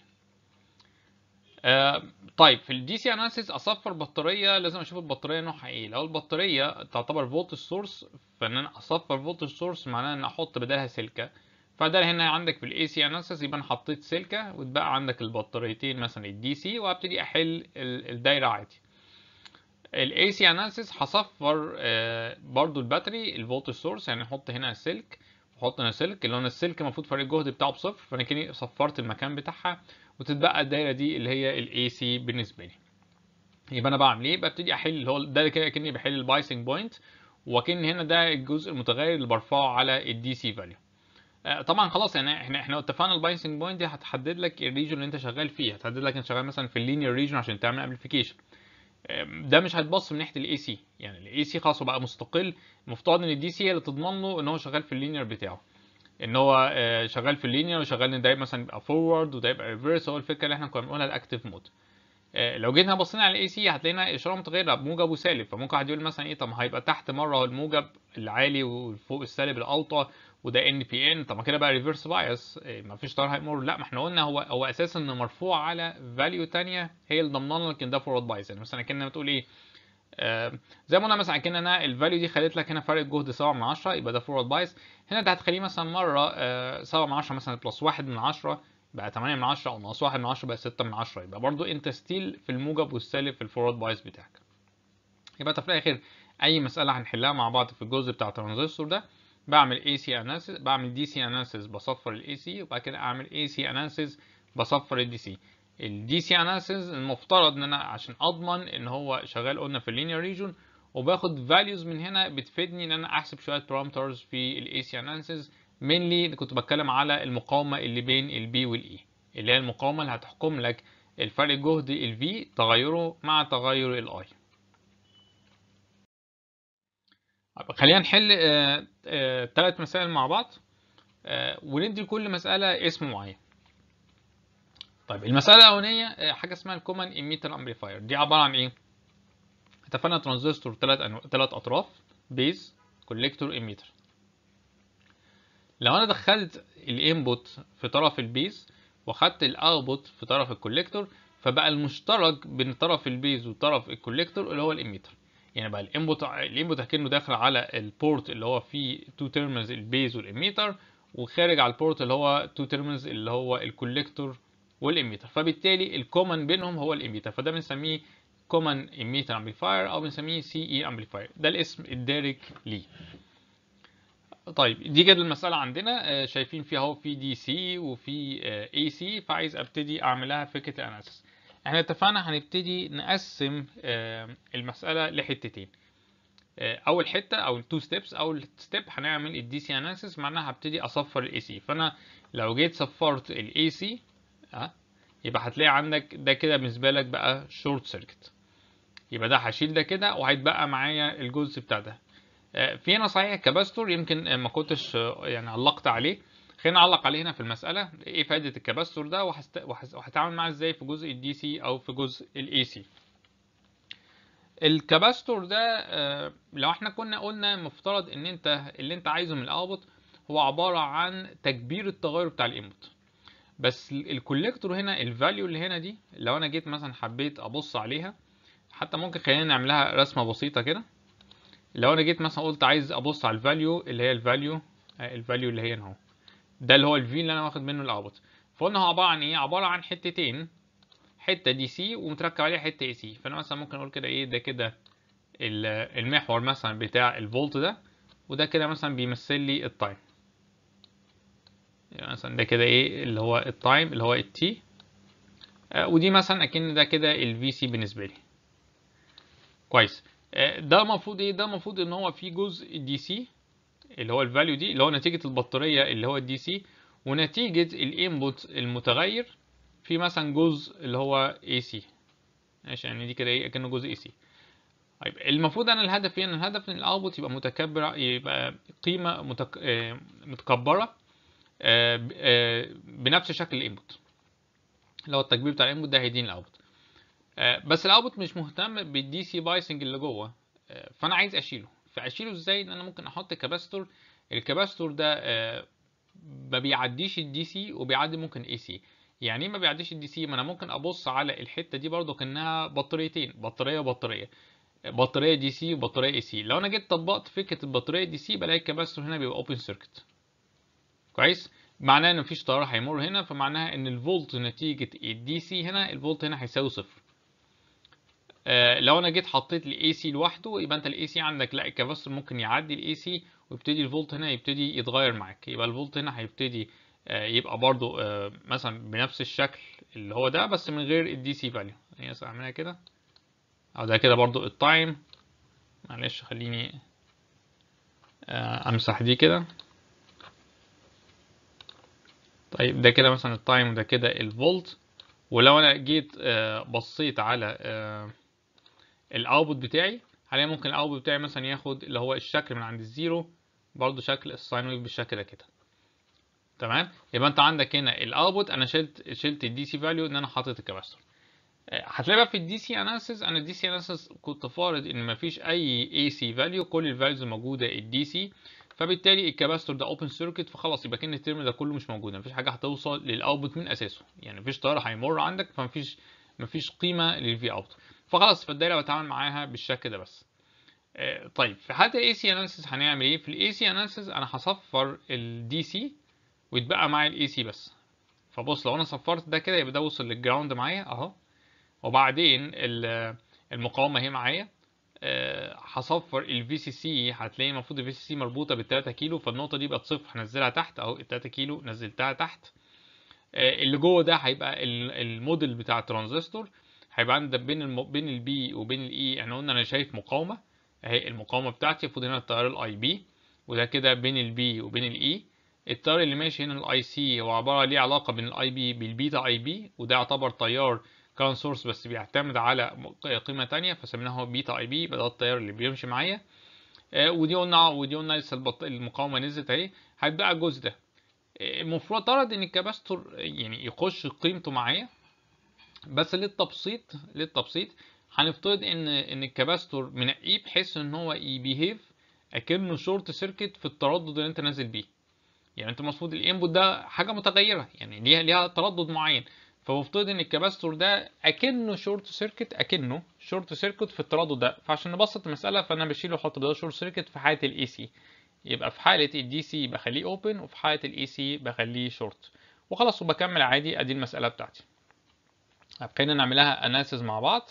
آه طيب في الدي سي اناليسيس اصفر بطاريه لازم اشوف البطاريه نوعها ايه لو البطاريه تعتبر فولت سورس فان انا اصفر فولت سورس معناها ان احط بدالها سلكه فده هنا عندك في الاي سي اناليسيس يبقى انا حطيت سلكه واتبقى عندك البطاريتين مثلا الدي سي وابتدي احل الدايره عادي الاي سي اناليسيس هصفر آه برضو الباتري الفولت سورس يعني احط هنا سلك واحط هنا سلك اللي هو السلك المفروض فرق الجهد بتاعه بصفر فانا كده صفرت المكان بتاعها وتتبقى الدايره دي اللي هي الاي سي بالنسبه لي يبقى انا بعمل ايه ببتدي احل اللي هو ده كده كاني بحل البايسنج بوينت وكان هنا ده الجزء المتغير اللي برفعه على الدي سي فاليو طبعا خلاص يعني احنا احنا اتفقنا البايسنج بوينت دي هتحدد لك الريجن اللي انت شغال فيه هتحدد لك انت شغال مثلا في اللينير ريجن عشان تعمل امبليفيكيشن ده مش هيتبص من ناحيه الاي سي يعني الاي سي خلاص بقى مستقل المفترض ان الدي سي هي اللي تضمن له ان هو شغال في اللينير بتاعه ان هو شغال في اللينير وشغال ان ده مثلا يبقى فورورد وده يبقى ريفرس هو الفكره اللي احنا كنا بنقولها الاكتيف مود لو جينا بصينا على الاي سي هتلاقينا اشاره متغيره بموجب وسالب فممكن حد يقول مثلا ايه طب ما هيبقى تحت مره الموجب العالي وفوق السالب الاوطى وده ان بي ان طب ما كده بقى ريفرس بايس ما فيش تيار هيمر لا ما احنا قلنا هو هو اساسا انه مرفوع على فاليو ثانيه هي اللي ضمننا لك ان ده فورورد بايس يعني مثلا كنا بتقول ايه آه، زي ما قلنا مثلا كان انا الفاليو دي خليت لك هنا فرق الجهد 7 من 10 يبقى ده فورورد بايس هنا انت هتخليه مثلا مره آه، 7 من 10 مثلا بلس 1 من 10 بقى 8 من 10 او ناقص 1 من 10 بقى 6 من 10 يبقى برضو انت ستيل في الموجب والسالب في الفورورد بايس بتاعك يبقى انت في الاخر اي مساله هنحلها مع بعض في الجزء بتاع الترانزستور ده بعمل اي سي اناليسيس بعمل دي سي اناليسيس بصفر الاي سي وبعد كده اعمل اي سي اناليسيس بصفر الدي سي الدي سي اناليسيس المفترض ان انا عشان اضمن ان هو شغال قلنا في اللينير ريجون وباخد فاليوز من هنا بتفيدني ان انا احسب شويه بارامترز في الاي سي اناليسيس mainly كنت بتكلم على المقاومه اللي بين البي والاي اللي هي المقاومه اللي هتحكم لك الفرق الجهد الفي تغيره مع تغير الاي خلينا نحل ثلاث مسائل مع بعض آه، وندي لكل مسألة اسم معين طيب المسألة الأولانية آه، حاجة اسمها الكومن ايميتر امبليفاير دي عبارة عن ايه؟ اتفقنا ترانزستور ثلاث أنو... ثلاث أطراف بيز كوليكتور ايميتر لو أنا دخلت الانبوت في طرف البيز واخدت الاوتبوت في طرف الكوليكتور فبقى المشترك بين طرف البيز وطرف الكوليكتور اللي هو الاميتر يعني بقى الانبوت الانبوت كأنه داخل على البورت اللي هو فيه تو تيرمينالز البيز والاميتر وخارج على البورت اللي هو تو تيرمينالز اللي هو الكوليكتور والاميتر فبالتالي الكومن بينهم هو الاميتر فده بنسميه كومن اميتر امبليفاير او بنسميه سي اي امبليفاير ده الاسم الدارج ليه طيب دي كده المسألة عندنا آه، شايفين فيها اهو في دي سي وفي اي سي فعايز ابتدي اعملها فكرة اناليسيس احنا اتفقنا هنبتدي نقسم آه، المسألة لحتتين آه، اول حتة او التو ستيبس اول ستيب هنعمل الدي سي اناليسيس معناها هبتدي اصفر الاي سي فانا لو جيت صفرت الاي سي يبقى هتلاقي عندك ده كده بالنسبة لك بقى شورت سيركت يبقى ده هشيل ده كده وهيتبقى معايا الجزء بتاع ده آه، في هنا صحيح كاباستور يمكن آه، ما كنتش آه، يعني علقت عليه خلينا نعلق عليه هنا في المسألة ايه فائدة الكاباستور ده وهست... وهس- وهتعامل معاه ازاي في جزء الدي سي او في جزء الاي سي الكاباستور ده آه، لو احنا كنا قلنا مفترض ان انت اللي انت عايزه من الاوتبوت هو عبارة عن تكبير التغير بتاع الانبوت بس ال- الكوليكتور هنا الفاليو اللي هنا دي لو انا جيت مثلا حبيت ابص عليها حتى ممكن خلينا نعملها رسمة بسيطة كده لو انا جيت مثلا قلت عايز ابص على الفاليو اللي هي الفاليو الفاليو اللي هي هنا اهو ده اللي هو الفي اللي انا واخد منه الاوتبوت فقلنا هو عباره عن ايه عباره عن حتتين حته دي سي ومتركب عليها حته اي سي فانا مثلا ممكن اقول كده ايه ده كده ال- المحور مثلا بتاع الفولت ده وده كده مثلا بيمثل لي التايم يعني مثلا ده كده ايه اللي هو التايم اللي هو التي ودي مثلا اكن ده كده الفي سي بالنسبه لي كويس آه، ده المفروض ايه ده المفروض ان هو في جزء دي سي اللي هو الفاليو دي اللي هو نتيجة البطارية اللي هو الدي سي ونتيجة الانبوت المتغير في مثلا جزء اللي هو اي سي ماشي يعني دي كده ايه اكنه جزء اي سي طيب المفروض انا الهدف ايه ان الهدف ان الاوتبوت يبقى متكبر يبقى قيمة متك... آه، متكبرة آه، ب- آه، بنفس شكل الانبوت اللي هو التكبير بتاع الانبوت ده هيديني الاوتبوت آه، بس الاوتبوت مش مهتم بالدي سي بايسنج اللي جوه آه، فانا عايز اشيله فاشيله ازاي ان انا ممكن احط كاباستور الكاباستور ده آه، ما بيعديش الدي سي وبيعدي ممكن اي سي يعني ايه ما بيعديش الدي سي ما انا ممكن ابص على الحته دي برضو كانها بطاريتين بطاريه وبطاريه بطاريه دي سي وبطاريه اي سي لو انا جيت طبقت فكره البطاريه دي سي بلاقي الكاباستور هنا بيبقى اوبن سيركت كويس معناه ان مفيش تيار هيمر هنا فمعناها ان الفولت نتيجه الدي سي هنا الفولت هنا هيساوي صفر آه، لو انا جيت حطيت الاي سي لوحده يبقى انت الاي سي عندك لا الكاباستور ممكن يعدي الاي سي ويبتدي الفولت هنا يبتدي يتغير معاك يبقى الفولت هنا هيبتدي آه، يبقى برضو آه، مثلا بنفس الشكل اللي هو ده بس من غير الدي سي فاليو يعني مثلا اعملها كده او ده كده برضو التايم معلش خليني آه، امسح دي كده طيب ده كده مثلا التايم وده كده الفولت ولو انا جيت آه، بصيت على آه، الاوتبوت بتاعي حاليا ممكن الاوتبوت بتاعي مثلا ياخد اللي هو الشكل من عند الزيرو برضو شكل الساين ويف بالشكل ده كده تمام يبقى انت عندك هنا الاوتبوت انا شلت شلت الدي سي فاليو ان انا حاطط الكاباستور آه، هتلاقي بقى في الدي سي اناليسيس انا الدي سي اناليسيس كنت فارض ان مفيش اي اي سي فاليو كل الفاليوز الموجوده الدي سي فبالتالي الكاباستور ده اوبن سيركت فخلاص يبقى كان الترم ده كله مش موجود مفيش حاجه هتوصل للاوتبوت من اساسه يعني مفيش تيار هيمر عندك فمفيش مفيش قيمه للفي اوت فخلاص فالدايره بتعامل معاها بالشكل ده بس آه، طيب في حاله الاي سي اناليسيس هنعمل ايه في الاي سي اناليسيس انا هصفر الدي سي ويتبقى معايا الاي سي بس فبص لو انا صفرت ده كده يبقى ده وصل للجراوند معايا اهو وبعدين ال- المقاومه اهي معايا آه، هصفر الفي سي سي هتلاقي المفروض الفي سي سي مربوطه بال 3 كيلو فالنقطه دي بقت صفر هنزلها تحت اهو ال 3 كيلو نزلتها تحت آه، اللي جوه ده هيبقى ال- الموديل بتاع الترانزستور هيبقى عندك بين الم... بين البي وبين الاي احنا قلنا انا شايف مقاومه اهي المقاومه بتاعتي المفروض هنا التيار الاي بي وده كده بين البي وبين الاي التيار اللي ماشي هنا الاي سي هو عباره ليه علاقه بين الاي بي بالبيتا اي بي وده يعتبر تيار كان سورس بس بيعتمد على م- قيمه تانية فسميناه بيتا اي بي يبقى ده التيار اللي بيمشي معايا آه، ودي قلنا ودي قلنا لسه البط... المقاومه نزلت اهي هيتبقى الجزء ده آه، المفروض ان الكباستور يعني يخش قيمته معايا بس للتبسيط للتبسيط هنفترض ان ان الكباستور منقيه بحيث ان هو يبيهيف اكنه شورت سيركت في التردد اللي انت نازل بيه يعني انت المفروض الانبوت ده حاجه متغيره يعني ليها ليها تردد معين فمفترض ان الكباستور ده اكنه شورت سيركت اكنه شورت سيركت في التردد ده فعشان نبسط المساله فانا بشيله واحط ده شورت سيركت في حاله الاي سي يبقى في حاله الدي سي بخليه اوبن وفي حاله الاي سي بخليه شورت وخلاص وبكمل عادي ادي المساله بتاعتي طب خلينا نعملها اناليسيز مع بعض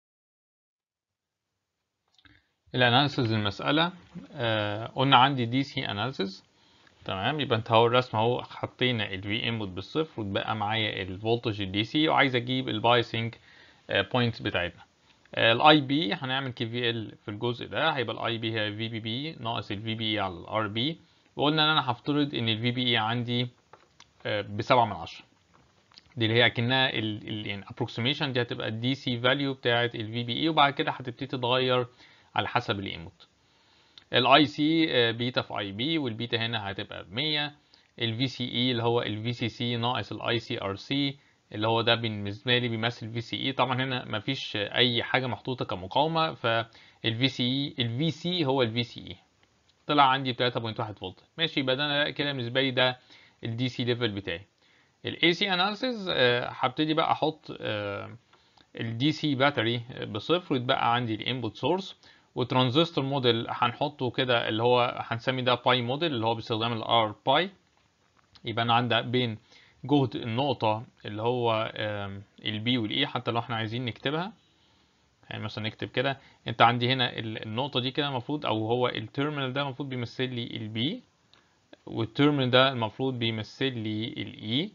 الاناليسيز المسألة آه قلنا عندي دي سي اناليسيز تمام يبقى انت اهو الرسم اهو حطينا الفي انبوت بالصفر واتبقى معايا الفولتج الدي سي وعايز اجيب البايسنج بوينت بتاعتنا الاي بي هنعمل كي في ال في الجزء ده هيبقى الاي بي هي في بي بي ناقص الفي بي اي على الار بي وقلنا ان انا هفترض ان الفي بي اي عندي آه بسبعة من عشرة دي اللي هي اكنها ال ال يعني approximation دي هتبقى الدي سي فاليو بتاعه الفي بي اي وبعد كده هتبتدي تتغير على حسب الانبوت الاي سي بيتا في اي بي والبيتا هنا هتبقى ب 100 الفي سي اي اللي هو الفي سي سي ناقص الاي سي ار سي اللي هو ده بالنسبه لي بيمثل في سي اي طبعا هنا مفيش اي حاجه محطوطه كمقاومه فالفي سي اي الفي سي هو الفي سي اي طلع عندي 3.1 فولت ماشي يبقى ده أنا كده بالنسبه لي ده الدي سي ليفل بتاعي الاي سي اناليسيز هبتدي بقى احط الدي سي باتري بصفر ويتبقى عندي الانبوت سورس وترانزستور موديل هنحطه كده اللي هو هنسمي ده باي موديل اللي هو باستخدام الار باي يبقى انا عندي بين جهد النقطة اللي هو البي والاي حتى لو احنا عايزين نكتبها يعني مثلا نكتب كده انت عندي هنا النقطة دي كده المفروض او هو التيرمينال ده المفروض بيمثل لي البي والتيرمينال ده المفروض بيمثل لي الاي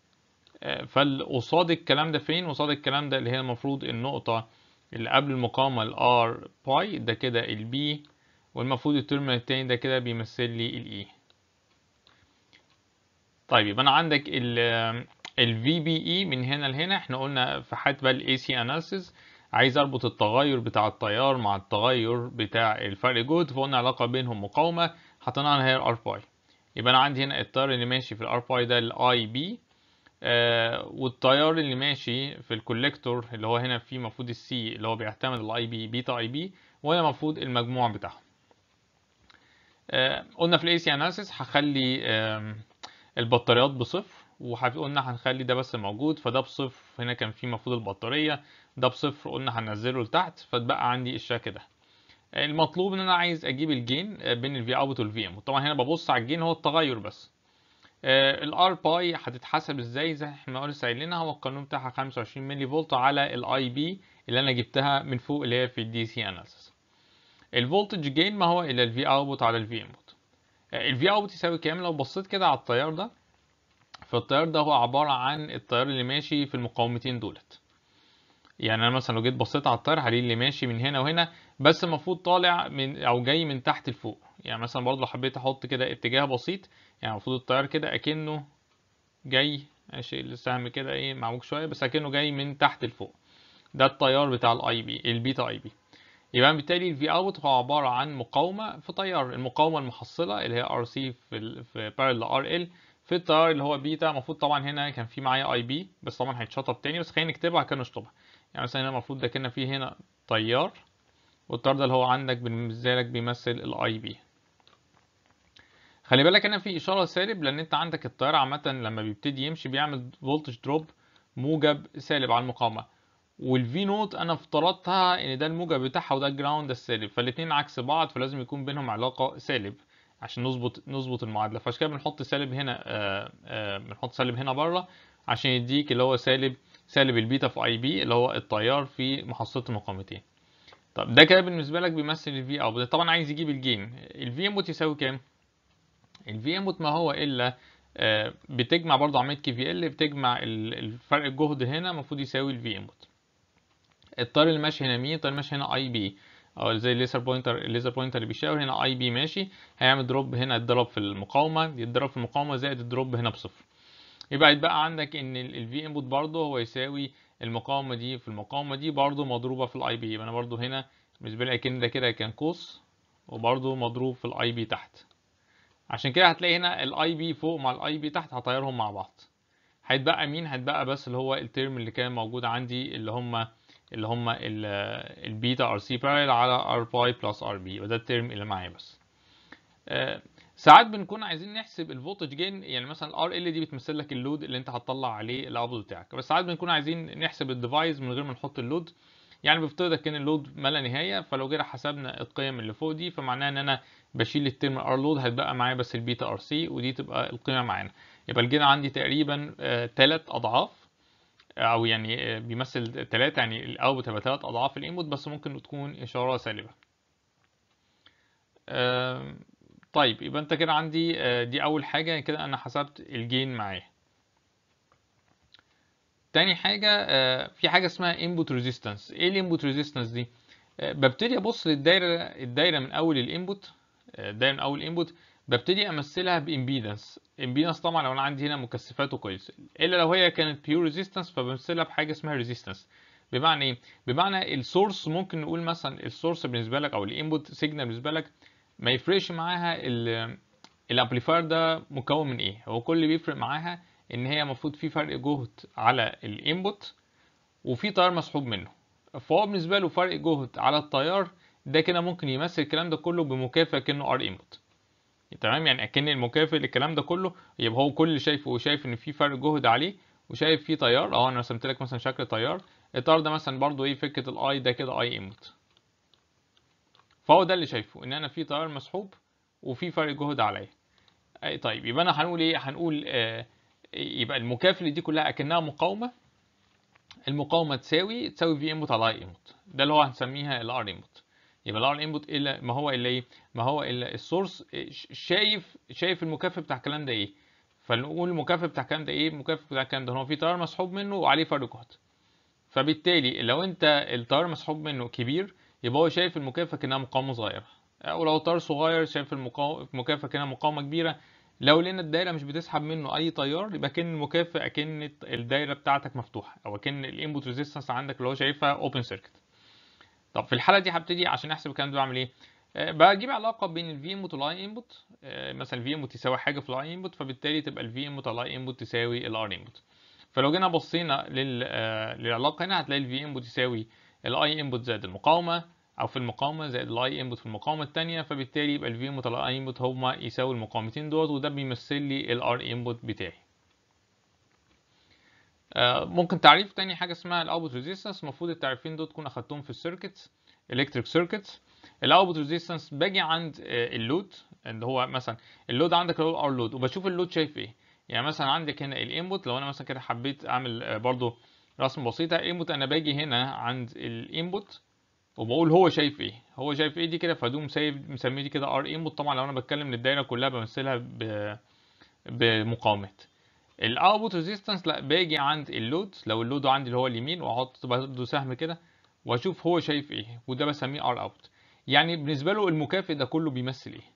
فقصاد الكلام ده فين قصاد الكلام ده اللي هي المفروض النقطة اللي قبل المقاومة ال R باي ده كده ال B والمفروض التيرمينال التاني ده كده بيمثل لي ال E طيب يبقى أنا عندك ال ال VBE من هنا لهنا احنا قلنا في حالة بقى ال AC analysis عايز اربط التغير بتاع التيار مع التغير بتاع الفرق جهد فقلنا علاقة بينهم مقاومة حطيناها هي ال R باي يبقى أنا عندي هنا التيار اللي ماشي في ال R باي ده ال IB آه والتيار اللي ماشي في الكوليكتور اللي هو هنا فيه المفروض السي اللي هو بيعتمد الاي بي بيتا اي بي وهنا المفروض المجموع بتاعهم آه قلنا في الاي سي اناليسيس هخلي آه البطاريات بصفر وقلنا هنخلي ده بس موجود فده بصفر هنا كان فيه المفروض البطاريه ده بصفر قلنا هننزله لتحت فتبقى عندي الشكل ده المطلوب ان انا عايز اجيب الجين بين الفي اوت والفي ام طبعا هنا ببص على الجين هو التغير بس الار باي هتتحسب ازاي زي احنا لسه قايلينها هو القانون بتاعها 25 ملي فولت على الاي بي اللي انا جبتها من فوق اللي هي في الدي سي اناليسيس الفولتج جين ما هو الا الفي اوتبوت على الفي انبوت الفي اوتبوت يساوي كام لو بصيت كده على التيار ده فالتيار ده هو عباره عن التيار اللي ماشي في المقاومتين دولت يعني انا مثلا لو جيت بصيت على التيار هلاقي اللي ماشي من هنا وهنا بس المفروض طالع من او جاي من تحت لفوق يعني مثلا برضه لو حبيت احط كده اتجاه بسيط يعني المفروض التيار كده اكنه جاي ماشي السهم كده ايه معوج شويه بس اكنه جاي من تحت لفوق ده التيار بتاع الاي بي البيتا اي بي يبقى بالتالي الفي اوت هو عباره عن مقاومه في تيار المقاومه المحصله اللي هي ار سي في ال في بارل ار ال في التيار اللي هو بيتا المفروض طبعا هنا كان في معايا اي بي بس طبعا هيتشطب تاني بس خلينا نكتبها كان نشطبها يعني مثلا هنا المفروض ده كنا فيه هنا تيار والتيار ده اللي هو عندك بالنسبه لك بيمثل الاي بي خلي بالك هنا في اشاره سالب لان انت عندك التيار عامه لما بيبتدي يمشي بيعمل فولتج دروب موجب سالب على المقاومه والفي نوت انا افترضتها ان ده الموجب بتاعها وده الجراوند السالب فالاتنين عكس بعض فلازم يكون بينهم علاقه سالب عشان نظبط نظبط المعادله فعشان كده بنحط سالب هنا آه، آه، بنحط سالب هنا بره عشان يديك اللي هو سالب سالب البيتا في اي بي اللي هو التيار في محصله المقاومتين طب ده كده بالنسبه لك بيمثل الفي اوت طبعا عايز يجيب الجين الفي انبوت يساوي كام الفي انبوت ما هو الا آه، بتجمع برضه عمليه كي في ال بتجمع ال- الفرق الجهد هنا المفروض يساوي الفي انبوت التيار اللي ماشي هنا مين التيار اللي ماشي هنا اي بي او زي الليزر بوينتر الليزر بوينتر اللي بيشاور هنا اي بي ماشي هيعمل دروب هنا يتضرب في المقاومه يتضرب في المقاومه زائد الدروب هنا بصفر يبقى يتبقى عندك ان الفي انبوت برضه هو يساوي المقاومه دي في المقاومه دي برضه مضروبه في الاي بي يبقى انا برضه هنا بالنسبه لي اكن ده كده كان قوس وبرضه مضروب في الاي بي تحت عشان كده هتلاقي هنا الاي بي فوق مع الاي بي تحت هطيرهم مع بعض هيتبقى مين هيتبقى بس اللي هو الترم اللي كان موجود عندي اللي هم اللي هم البيتا ار سي بارل على ار باي بلس ار بي يبقى ده الترم اللي معايا بس آه، ساعات بنكون عايزين نحسب الفولتج جين يعني مثلا الار ال دي بتمثل لك اللود اللي انت هتطلع عليه الاوتبوت بتاعك بس ساعات بنكون عايزين نحسب الديفايس من غير ما نحط اللود يعني بفترض كان اللود ما لا نهايه فلو جينا حسبنا القيم اللي فوق دي فمعناها ان انا بشيل الترم ار لود هيتبقى معايا بس البيتا ار سي ودي تبقى القيمه معانا يبقى الجين عندي تقريبا ثلاث اضعاف او يعني آه، بيمثل ثلاثة يعني الاوتبوت هيبقى ثلاث اضعاف الانبوت بس ممكن تكون اشاره سالبه آم، طيب يبقى انت كده عندي آه، دي اول حاجه كده انا حسبت الجين معايا تاني حاجه آه، في حاجه اسمها input resistance ايه الانبوت resistance دي آه، ببتدي ابص للدايره الدايره من اول الانبوت الدايره من اول الانبوت ببتدي امثلها بامبيدنس امبيدنس طبعا لو انا عندي هنا مكثفات وكويلز الا لو هي كانت بيور ريزيستنس فبمثلها بحاجه اسمها ريزيستنس بمعنى ايه بمعنى السورس ممكن نقول مثلا السورس بالنسبه لك او الانبوت سيجنال بالنسبه لك ما يفرقش معاها ال- الامبليفاير ده مكون من ايه هو كل اللي بيفرق معاها ان هي المفروض في فرق جهد على الانبوت وفي تيار مسحوب منه فهو بالنسبه له فرق جهد على التيار ده كده ممكن يمثل الكلام ده كله بمكافئ كأنه ار انبوت تمام يعني اكن المكافئ للكلام ده كله يبقى هو كل اللي شايفه هو شايف ان في فرق جهد عليه وشايف فيه تيار اهو انا رسمت لك مثلا شكل تيار التيار ده مثلا برضو ايه فكره الاي ده كده اي انبوت فهو ده اللي شايفه ان انا في تيار مسحوب وفي فرق جهد عليا أي طيب يبقى انا هنقول ايه هنقول آه يبقى المكافئ دي كلها اكنها مقاومه المقاومه تساوي تساوي في انبوت على اي انبوت ده اللي هو هنسميها الار انبوت يبقى الار انبوت الا ما هو الا ايه ما هو الا السورس شايف شايف المكافئ بتاع الكلام ده ايه فنقول المكافئ بتاع الكلام ده ايه المكافئ بتاع الكلام ده هو في تيار مسحوب منه وعليه فرق جهد فبالتالي لو انت التيار مسحوب منه كبير يبقى هو شايف المكافئ كانها مقاومه صغيره او لو التيار صغير شايف المقاومه المكافئ كانها مقاومه كبيره لو لقينا الدايره مش بتسحب منه اي تيار يبقى كان المكافئ اكن الدايره بتاعتك مفتوحه او اكن الانبوت ريزيستنس عندك اللي هو شايفها اوبن سيركت طب في الحاله دي هبتدي عشان احسب الكلام ده بعمل ايه آه، بجيب علاقه بين الفي انبوت والاي انبوت مثلا الفي انبوت يساوي حاجه في الاي انبوت فبالتالي تبقى الفي انبوت على الاي انبوت تساوي الار انبوت فلو جينا بصينا لل آه، للعلاقه هنا هتلاقي الفي انبوت يساوي الاي انبوت زائد المقاومه او في المقاومه زائد الاي انبوت في المقاومه الثانيه فبالتالي يبقى الفي انبوت على الاي انبوت هما يساوي المقاومتين دوت وده بيمثل لي الار انبوت بتاعي آه، ممكن تعريف تاني حاجه اسمها الاوتبوت ريزيستنس المفروض التعريفين دول تكون اخدتهم في السيركتس الكتريك سيركتس الاوتبوت ريزيستنس باجي عند آه، اللود اللي هو مثلا اللود عندك اللي هو الار لود وبشوف اللود شايف ايه يعني مثلا عندك هنا الانبوت لو انا مثلا كده حبيت اعمل آه، برضو رسم بسيطه الانبوت انا باجي هنا عند الانبوت وبقول هو شايف ايه هو شايف ايه دي كده فدوم سايب مسميه دي كده ار انبوت طبعا لو انا بتكلم للدايره كلها بمثلها ب... بمقاومات الاوتبوت ريزيستنس لا باجي عند اللود لو اللود عندي اللي هو اليمين واحط برضه سهم كده واشوف هو شايف ايه وده بسميه ار اوت يعني بالنسبه له المكافئ ده كله بيمثل ايه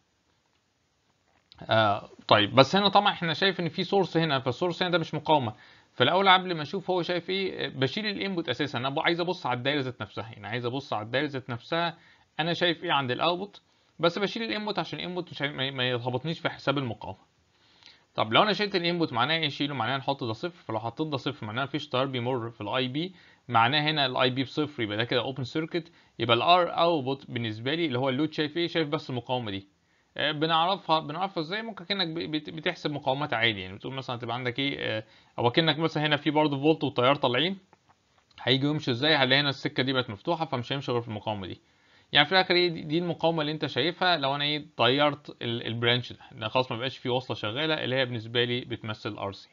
آه طيب بس هنا طبعا احنا شايف ان في سورس هنا فالسورس هنا ده مش مقاومه فالاول قبل ما اشوف هو شايف ايه آه، بشيل الانبوت اساسا انا عايز ابص على الدايره ذات نفسها يعني عايز ابص على الدايره ذات نفسها انا شايف ايه عند الاوتبوت بس بشيل الانبوت عشان الانبوت مش هي- ما ما يخبطنيش في حساب المقاومه طب لو انا شلت الانبوت معناه ايه شيله معناه نحط ده صفر فلو حطيت ده صفر معناه مفيش تيار بيمر في الاي بي معناه هنا الاي بي بصفر يبقى ده كده اوبن سيركت يبقى الار اوتبوت بالنسبه لي اللي هو اللود شايف ايه شايف بس المقاومه دي آه، بنعرفها بنعرفها ازاي ممكن كانك ب- بت- بتحسب مقاومات عادي يعني بتقول مثلا تبقى عندك ايه آه، او كانك مثلا هنا في برضه فولت وتيار طالعين هيجوا يمشوا ازاي هنلاقي هنا السكه دي بقت مفتوحه فمش هيمشي غير في المقاومه دي يعني في الاخر ايه دي دي المقاومه اللي انت شايفها لو انا ايه طيرت ال- البرانش ده لان خلاص ما بقاش في وصله شغاله اللي هي بالنسبه لي بتمثل ار سي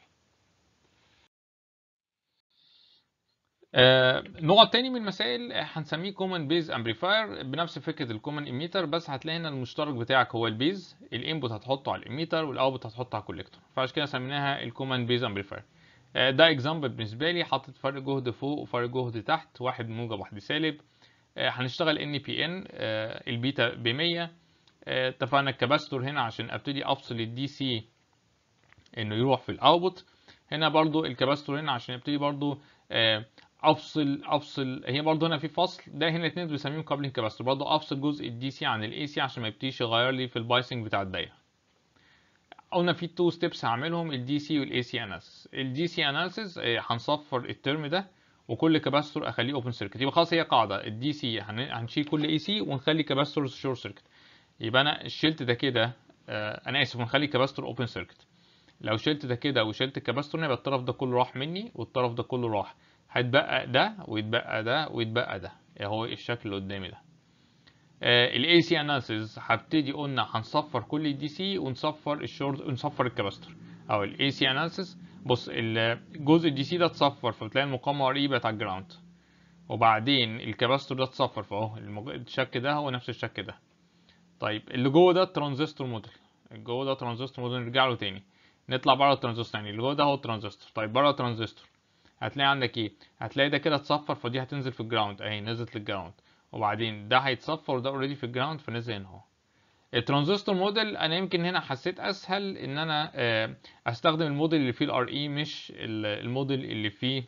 آه، نوع تاني من المسائل هنسميه كومن بيز امبليفاير بنفس فكره الكومن اميتر بس هتلاقي هنا المشترك بتاعك هو البيز الانبوت هتحطه على الاميتر والاوتبوت هتحطه على الكوليكتور فعشان كده سميناها الكومن بيز امبليفاير ده اكزامبل بالنسبه لي حاطط فرق جهد فوق وفرق جهد تحت واحد موجب واحد سالب آه، هنشتغل ان بي ان البيتا ب 100 آه، اتفقنا الكباستور هنا عشان ابتدي افصل الدي سي انه يروح في الاوتبوت هنا برضو الكباستور هنا عشان يبتدي برضو آه، افصل افصل هي برضو هنا في فصل ده هنا الاثنين بنسميهم كابلنج كباستور برضو افصل جزء الدي سي عن الاي سي عشان ما يبتديش يغير لي في البايسنج بتاع الدايره قلنا في تو ستيبس هعملهم الدي سي والاي سي اناليسيس الدي سي اناليسيس هنصفر الترم ده وكل كباستور اخليه اوبن سيركت يبقى خلاص هي قاعده الدي سي هنشيل كل اي سي ونخلي كباستور شورت سيركت يبقى انا شلت ده كده آه، انا اسف ونخلي كباستور اوبن سيركت لو شلت ده كده وشلت الكباستور يبقى الطرف ده كله راح مني والطرف ده كله راح هيتبقى ده ويتبقى ده ويتبقى ده اهو الشكل اللي قدامي ده الاي سي اناليسيس هبتدي قلنا هنصفر كل الدي سي ونصفر الشورت ونصفر الكباستور او الاي سي اناليسيس بص الجزء الدي سي ده اتصفر فبتلاقي المقاومه ار بقت على الجراوند وبعدين الكباستور ده اتصفر فاهو المج- الشك ده هو نفس الشك ده طيب اللي جوه ده الترانزستور موديل اللي جوه ده ترانزستور موديل نرجع له تاني نطلع بره الترانزستور يعني اللي جوه ده هو الترانزستور طيب بره الترانزستور هتلاقي عندك ايه هتلاقي ده كده اتصفر فدي هتنزل في الجراوند اهي نزلت للجراوند وبعدين ده هيتصفر وده اوريدي في الجراوند فنزل هنا اهو الترانزستور موديل انا يمكن هنا حسيت اسهل ان انا آه، استخدم الموديل اللي فيه الار اي مش ال- الموديل اللي فيه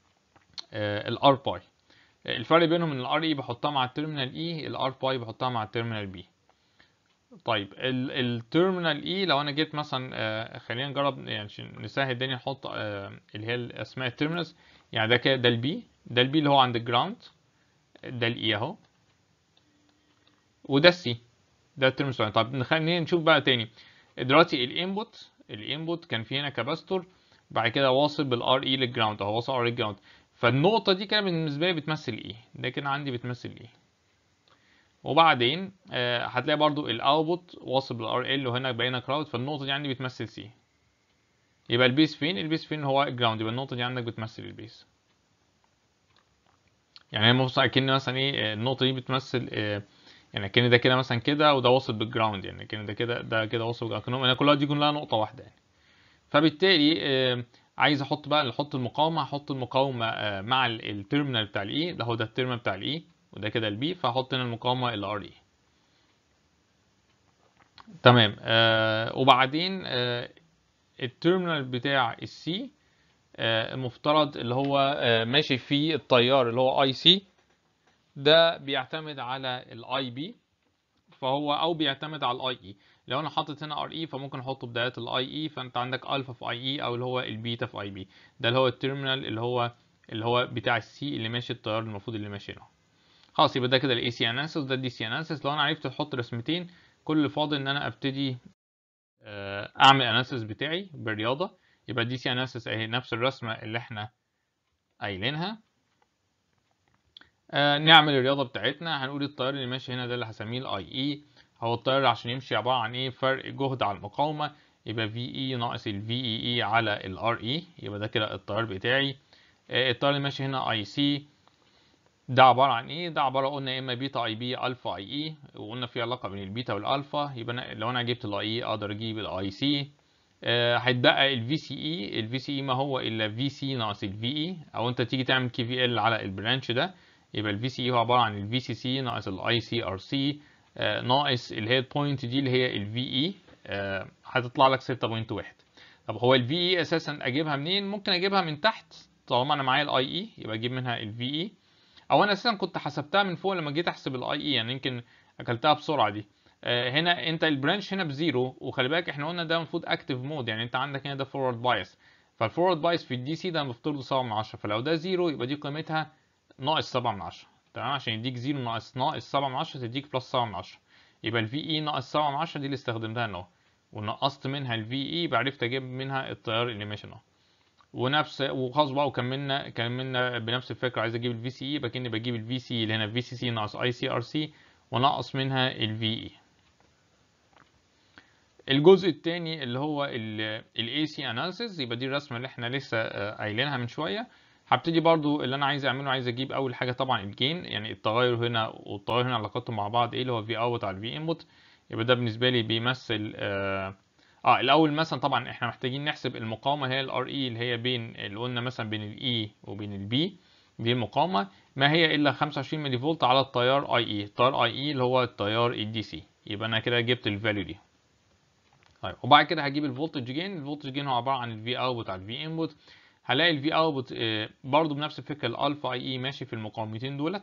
الار باي الفرق بينهم ان الار اي بحطها مع التيرمينال اي الار باي بحطها مع التيرمينال بي طيب التيرمينال اي لو انا جيت مثلا آه، خلينا نجرب يعني عشان نسهل الدنيا نحط آه، اللي هي اسماء التيرمينالز يعني ده كده ده البي ده البي اللي هو عند الجراوند ده الاي اهو وده السي ده التيرمينال طب خلينا نشوف بقى تاني دلوقتي الانبوت الانبوت كان في هنا كاباستور بعد كده واصل بالار اي للجراوند اهو واصل ار للجراوند فالنقطه دي كده بالنسبه لي بتمثل ايه ده كده عندي بتمثل ايه وبعدين آه، هتلاقي برضو الاوتبوت واصل بالار ال وهنا بقينا كراود فالنقطه دي عندي بتمثل سي يبقى البيس فين البيس فين هو الجراوند يبقى النقطه دي عندك بتمثل البيس يعني هي بص اكن مثلا ايه آه، النقطه دي بتمثل آه، يعني اكن ده كده مثلا كده وده واصل بالجراوند يعني اكن ده كده ده كده واصل بالجراوند يعني كلها دي كلها نقطه واحده يعني فبالتالي آه، عايز احط بقى احط المقاومه هحط المقاومه آه، مع ال- التيرمينال بتاع الاي ده هو ده التيرمينال بتاع الاي وده كده البي فهحط هنا المقاومه الار اي تمام آه وبعدين آه التيرمينال بتاع السي آه المفترض اللي هو آه ماشي فيه التيار اللي هو اي سي ده بيعتمد على الاي بي فهو او بيعتمد على الاي اي لو انا حاطط هنا ار اي فممكن احط بدايات الاي اي فانت عندك الفا في اي اي او اللي هو البيتا في اي بي ده اللي هو التيرمينال اللي هو اللي هو بتاع السي اللي ماشي التيار المفروض اللي ماشي هنا خلاص يبقى ده كده الاي سي اناليسيس ده الدي سي اناليسيس لو انا عرفت احط رسمتين كل اللي فاضل ان انا ابتدي آه، اعمل اناليسيس بتاعي بالرياضه يبقى الدي سي اناليسيس اهي نفس الرسمه اللي احنا قايلينها آه، نعمل الرياضه بتاعتنا هنقول التيار اللي ماشي هنا ده اللي هسميه الاي اي هو التيار عشان يمشي عباره عن ايه فرق جهد على المقاومه يبقى في اي ناقص الفي اي اي على الار اي يبقى ده كده التيار بتاعي آه، التيار اللي ماشي هنا اي سي ده عبارة عن ايه؟ ده عبارة قلنا يا اما بيتا اي بي الفا اي اي وقلنا في علاقة بين البيتا والالفا يبقى أنا لو انا جبت الاي اي اقدر اجيب الاي سي هيتبقى الفي سي اي الفي سي اي ما هو الا في سي ناقص الفي اي او انت تيجي تعمل كي في ال على البرانش ده يبقى الفي سي اي هو عبارة عن الفي سي سي ناقص الاي سي ار سي ناقص اللي هي البوينت دي اللي هي الفي اي هتطلع لك 6.1 طب هو الفي اي اساسا اجيبها منين؟ ممكن اجيبها من تحت طالما انا معايا الاي اي يبقى اجيب منها الفي اي او انا اساسا كنت حسبتها من فوق لما جيت احسب الاي اي يعني يمكن اكلتها بسرعه دي آه، هنا انت البرانش هنا بزيرو وخلي بالك احنا قلنا ده المفروض اكتف مود يعني انت عندك هنا ده فورورد بايس فالفورورد بايس في الدي سي ده مفترض 7 من 10 فلو ده زيرو يبقى دي قيمتها ناقص 7 من 10 تمام عشان يديك زيرو ناقص ناقص 7 من 10 تديك بلس 7 من 10 يبقى الفي اي ناقص 7 من 10 دي اللي استخدمتها هنا اهو ونقصت منها الفي اي يبقى عرفت اجيب منها التيار اللي ماشي هنا ونفس وخلاص بقى وكملنا كملنا بنفس الفكره عايز اجيب الفي سي اي يبقى كاني بجيب الفي سي اللي هنا في سي سي ناقص اي سي ار سي ونقص منها الفي اي الجزء الثاني اللي هو الاي سي اناليسيس يبقى دي الرسمه اللي احنا لسه آه، قايلينها من شويه هبتدي برضو اللي انا عايز اعمله عايز اجيب اول حاجه طبعا الجين يعني التغير هنا والتغير هنا علاقتهم مع بعض ايه اللي هو في اوت على الفي انبوت يبقى ده بالنسبه لي بيمثل اه, آه الاول مثلا طبعا احنا محتاجين نحسب المقاومه هي الار اي اللي هي بين اللي قلنا مثلا بين الاي وبين البي دي المقاومه ما هي الا 25 ملي فولت على التيار اي اي التيار اي اي اللي هو التيار الدي سي يبقى انا كده جبت الفاليو دي طيب وبعد كده هجيب الفولتج جين الفولتج جين هو عباره عن الفي اوتبوت على الفي انبوت هلاقي الفي اوتبوت برضو بنفس الفكره الالفا اي اي ماشي في المقاومتين دولت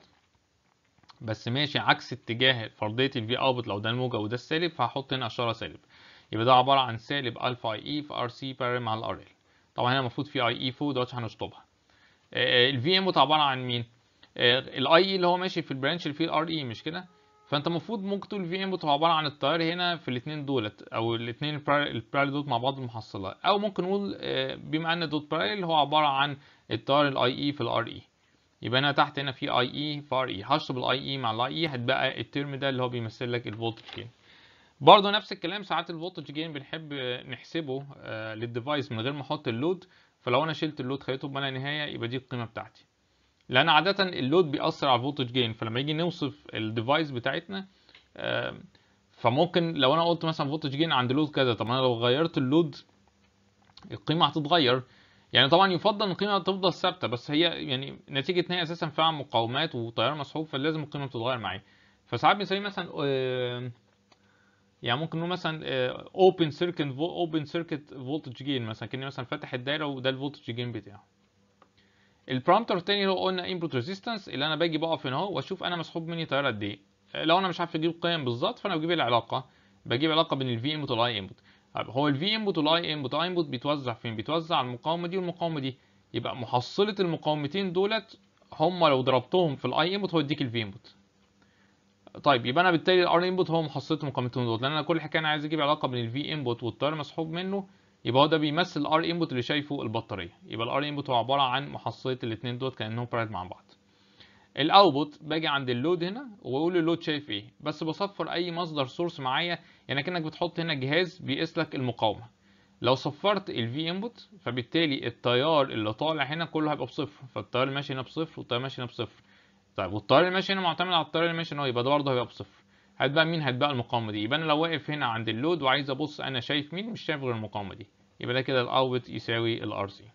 بس ماشي عكس اتجاه فرضيه الفي اوتبوت لو ده الموجب وده السالب فهحط هنا اشاره سالب يبقى ده عباره عن سالب الفا اي اي في ار سي بارل مع الار ال طبعا هنا المفروض في اي اي فوق دلوقتي هنشطبها الفي انبوت عباره عن مين الاي اي اللي هو ماشي في البرانش اللي فيه الار اي مش كده فانت المفروض ممكن تقول في انبوت هو عباره عن التيار هنا في الاثنين دولت او الاثنين البارالل دوت مع بعض المحصله او ممكن نقول آه، بما ان دوت بارالل هو عباره عن التيار الاي اي في الار اي يبقى انا تحت هنا في اي اي في ار اي هشطب الاي اي مع الاي اي هتبقى الترم ده اللي هو بيمثل لك الفولتج جين برضه نفس الكلام ساعات الفولتج جين بنحب نحسبه آه، للديفايس من غير ما احط اللود فلو انا شلت اللود خليته بما لا نهايه يبقى دي القيمه بتاعتي لان عاده اللود بيأثر على الفولتج جين فلما يجي نوصف الديفايس بتاعتنا آم، فممكن لو انا قلت مثلا فولتج جين عند لود كذا طب انا لو غيرت اللود القيمه هتتغير يعني طبعا يفضل ان القيمه تفضل ثابته بس هي يعني نتيجه ان هي اساسا فيها مقاومات وتيار مسحوب فلازم القيمه تتغير معايا فساعات بنسميه مثلا آم، يعني ممكن نقول مثلا اوبن سيركت اوبن سيركت فولتج جين مثلا كاني مثلا فاتح الدايره وده الفولتج جين بتاعه البارامتر التاني اللي هو قلنا انبوت ريزيستنس اللي انا باجي بقف هنا اهو واشوف انا مسحوب مني تيار قد ايه لو انا مش عارف اجيب قيم بالظبط فانا بجيب العلاقه بجيب علاقه بين الفي انبوت والاي انبوت طيب هو الفي انبوت والاي انبوت اي انبوت بيتوزع فين بيتوزع على المقاومه دي والمقاومه دي يبقى محصله المقاومتين دولت هم لو ضربتهم في الاي انبوت هو يديك الفي انبوت طيب يبقى انا بالتالي الار انبوت هو محصله المقاومتين دول لان انا كل حكايه انا عايز اجيب علاقه بين الفي انبوت والتيار المسحوب منه يبقى هو ده بيمثل الار انبوت اللي شايفه البطاريه يبقى الار انبوت هو عباره عن محصله الاثنين دول كانهم بارد مع بعض الاوتبوت باجي عند اللود هنا واقول اللود شايف ايه بس بصفر اي مصدر سورس معايا يعني كانك بتحط هنا جهاز بيقيس لك المقاومه لو صفرت الفي انبوت فبالتالي التيار اللي طالع هنا كله هيبقى بصفر فالتيار اللي ماشي هنا بصفر والتيار ماشي هنا بصفر طيب والتيار اللي ماشي هنا معتمد على التيار اللي ماشي هنا يبقى ده برضه هيبقى بصفر هتبقى مين هتبقى المقاومه دي يبقى انا لو واقف هنا عند اللود وعايز ابص انا شايف مين مش شايف غير المقاومه دي يبقى ده كده الاوت يساوي الار سي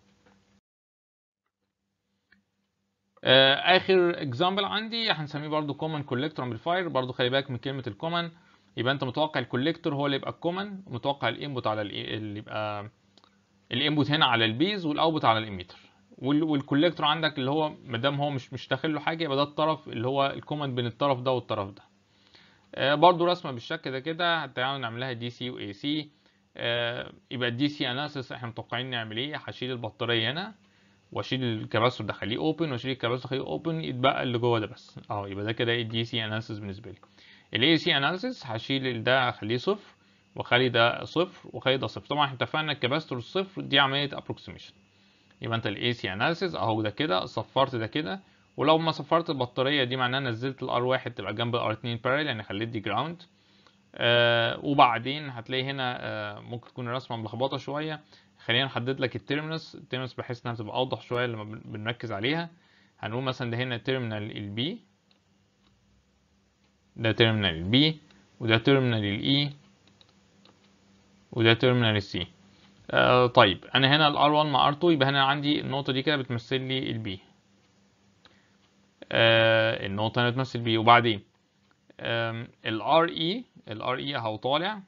اخر اكزامبل عندي هنسميه برضو كومن كوليكتور امبليفاير برضو خلي بالك من كلمه الكومن يبقى انت متوقع الكوليكتور هو اللي يبقى الكومن ومتوقع الانبوت على ال اللي يبقى الانبوت هنا على البيز والاوتبوت على الاميتر والكوليكتور عندك اللي هو ما دام هو مش مش داخل له حاجه يبقى ده الطرف اللي هو الكومن بين الطرف ده والطرف ده آه، برضو رسمه بالشكل ده كده هتعالوا نعملها دي سي واي سي يبقى الدي سي اناليسيس احنا متوقعين نعمل ايه هشيل البطاريه هنا واشيل الكباستور ده اخليه اوبن واشيل الكباستور اخليه اوبن يتبقى اللي جوه ده بس اه يبقى ده كده ايه الدي سي اناليسيس بالنسبه لي الاي سي اناليسيس هشيل ده اخليه صفر واخلي ده صفر واخلي ده صفر طبعا احنا اتفقنا الكباستور الصفر دي عمليه ابروكسيميشن يبقى انت الاي سي اناليسيس اهو ده كده صفرت ده كده ولو ما صفرت البطاريه دي معناها نزلت الار واحد تبقى جنب الار 2 بارل يعني خليت دي جراوند آه وبعدين هتلاقي هنا آه ممكن تكون الرسمه ملخبطه شويه خلينا نحدد لك التيرمينس التيرمينس بحيث انها تبقى اوضح شويه لما بن- بنركز عليها هنقول مثلا ده هنا تيرمينال البي ده تيرمينال البي وده تيرمينال الاي وده تيرمينال السي آه طيب انا هنا الار 1 مع ار 2 يبقى هنا عندي النقطه دي كده بتمثل لي البي آه النقطه هنا بتمثل بي وبعدين الار اي الار اي اهو طالع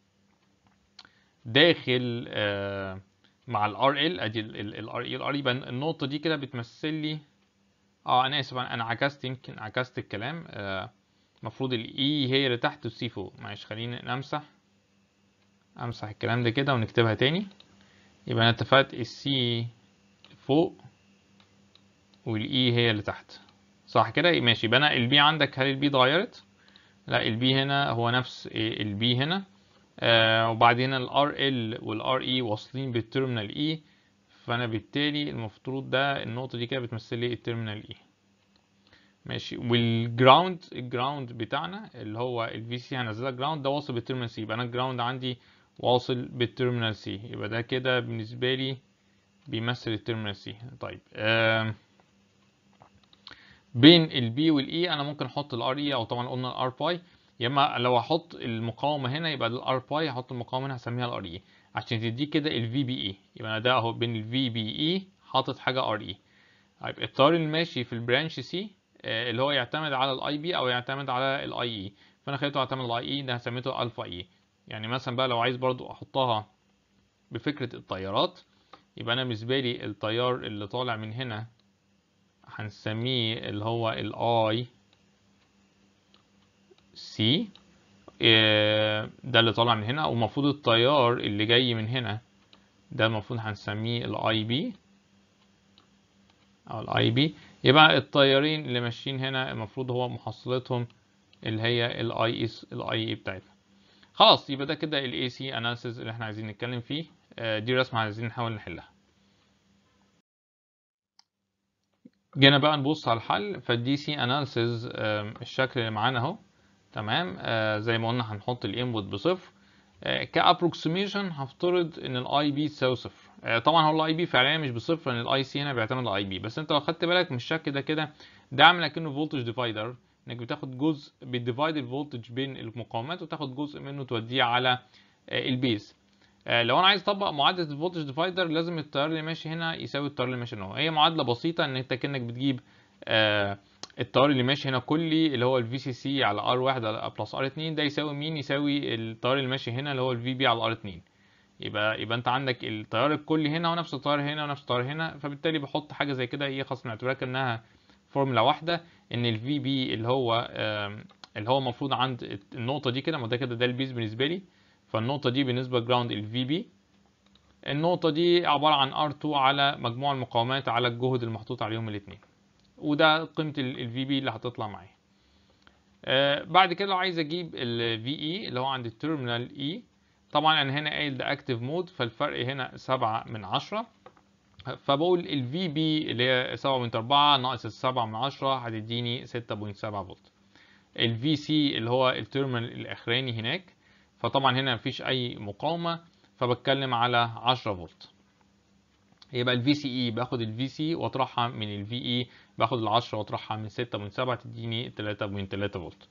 داخل آه مع الار ال ادي الار اي الار يبقى النقطه دي كده بتمثل لي اه انا اسف انا عكست يمكن عكست الكلام آه، المفروض الاي هي اللي تحت والسي فوق معلش خليني نمسح امسح الكلام ده كده ونكتبها تاني يبقى انا اتفقت السي فوق والاي هي اللي تحت صح كده ماشي يبقى انا البي عندك هل البي اتغيرت لا البي هنا هو نفس البي هنا آه وبعدين الار ال والار اي واصلين بالتيرمينال اي فانا بالتالي المفروض ده النقطة دي كده بتمثل لي التيرمينال اي ماشي والجراوند الجراوند بتاعنا اللي هو الفي سي هنزلها جراوند ده واصل بالتيرمينال سي يبقى انا الجراوند عندي واصل بالتيرمينال سي يبقى ده كده بالنسبة لي بيمثل التيرمينال سي طيب آم بين البي والاي انا ممكن احط الار اي او طبعا قلنا الار باي يا اما لو احط المقاومه هنا يبقى الار باي هحط المقاومه هنا هسميها الار اي عشان تديك كده الفي بي اي يبقى انا ده اهو بين الفي بي اي حاطط حاجه ار اي طيب التيار الماشي في البرانش سي اللي هو يعتمد على الاي بي او يعتمد على الاي اي فانا خليته يعتمد على الاي اي ده سميته الفا اي يعني مثلا بقى لو عايز برضو احطها بفكره التيارات يبقى انا بالنسبه لي التيار اللي طالع من هنا هنسميه اللي هو الاي سي ده اللي طالع من هنا ومفروض التيار اللي جاي من هنا ده المفروض هنسميه الاي بي او الاي بي يبقى التيارين اللي ماشيين هنا المفروض هو محصلتهم اللي هي الاي اس الاي اي بتاعتنا خلاص يبقى ده كده الاي سي اناليسيس اللي احنا عايزين نتكلم فيه دي رسمه عايزين نحاول نحلها جينا بقى نبص على الحل فالدي سي اناليسيز الشكل اللي معانا اهو تمام آه زي ما قلنا هنحط الانبوت بصفر آه كابروكسيميشن هفترض ان الاي بي تساوي صفر آه طبعا هو الاي بي فعليا مش بصفر لان الاي سي هنا بيعتمد على الاي بي بس انت لو خدت بالك من الشكل ده كده ده عامل اكنه فولتج ديفايدر انك بتاخد جزء بتديفايد الفولتج بين المقاومات وتاخد جزء منه توديه على البيز لو انا عايز اطبق معادله الفولتج ديفايدر لازم التيار اللي ماشي هنا يساوي التيار اللي ماشي هنا هي معادله بسيطه ان انت كانك بتجيب التيار اللي ماشي هنا كلي اللي هو الفي سي سي على ار 1 على بلس ار 2 ده يساوي مين يساوي التيار اللي ماشي هنا اللي هو الفي بي على ار 2 يبقى يبقى انت عندك التيار الكلي هنا ونفس التيار هنا ونفس التيار هنا فبالتالي بحط حاجه زي كده هي خاص نعتبرها كانها فورمولا واحده ان الفي بي اللي هو اللي هو المفروض عند النقطه دي كده ما ده كده ده البيز بالنسبه لي فالنقطة دي بالنسبة لجراوند ال VB النقطة دي عبارة عن R2 على مجموع المقاومات على الجهد المحطوط عليهم الاتنين وده قيمة ال VB اللي هتطلع معايا آه بعد كده لو عايز اجيب ال VE اللي هو عند التيرمينال E طبعا انا هنا قايل ده اكتف مود فالفرق هنا سبعة من عشرة فبقول ال VB اللي هي سبعة بوينت أربعة ناقص السبعة من عشرة هتديني ستة بوينت سبعة فولت ال VC اللي هو التيرمينال الأخراني هناك فطبعا هنا مفيش اي مقاومه فبتكلم على 10 فولت يبقى الفي سي اي باخد الفي سي واطرحها من الفي اي باخد ال 10 واطرحها من 6.7 تديني 3.3 فولت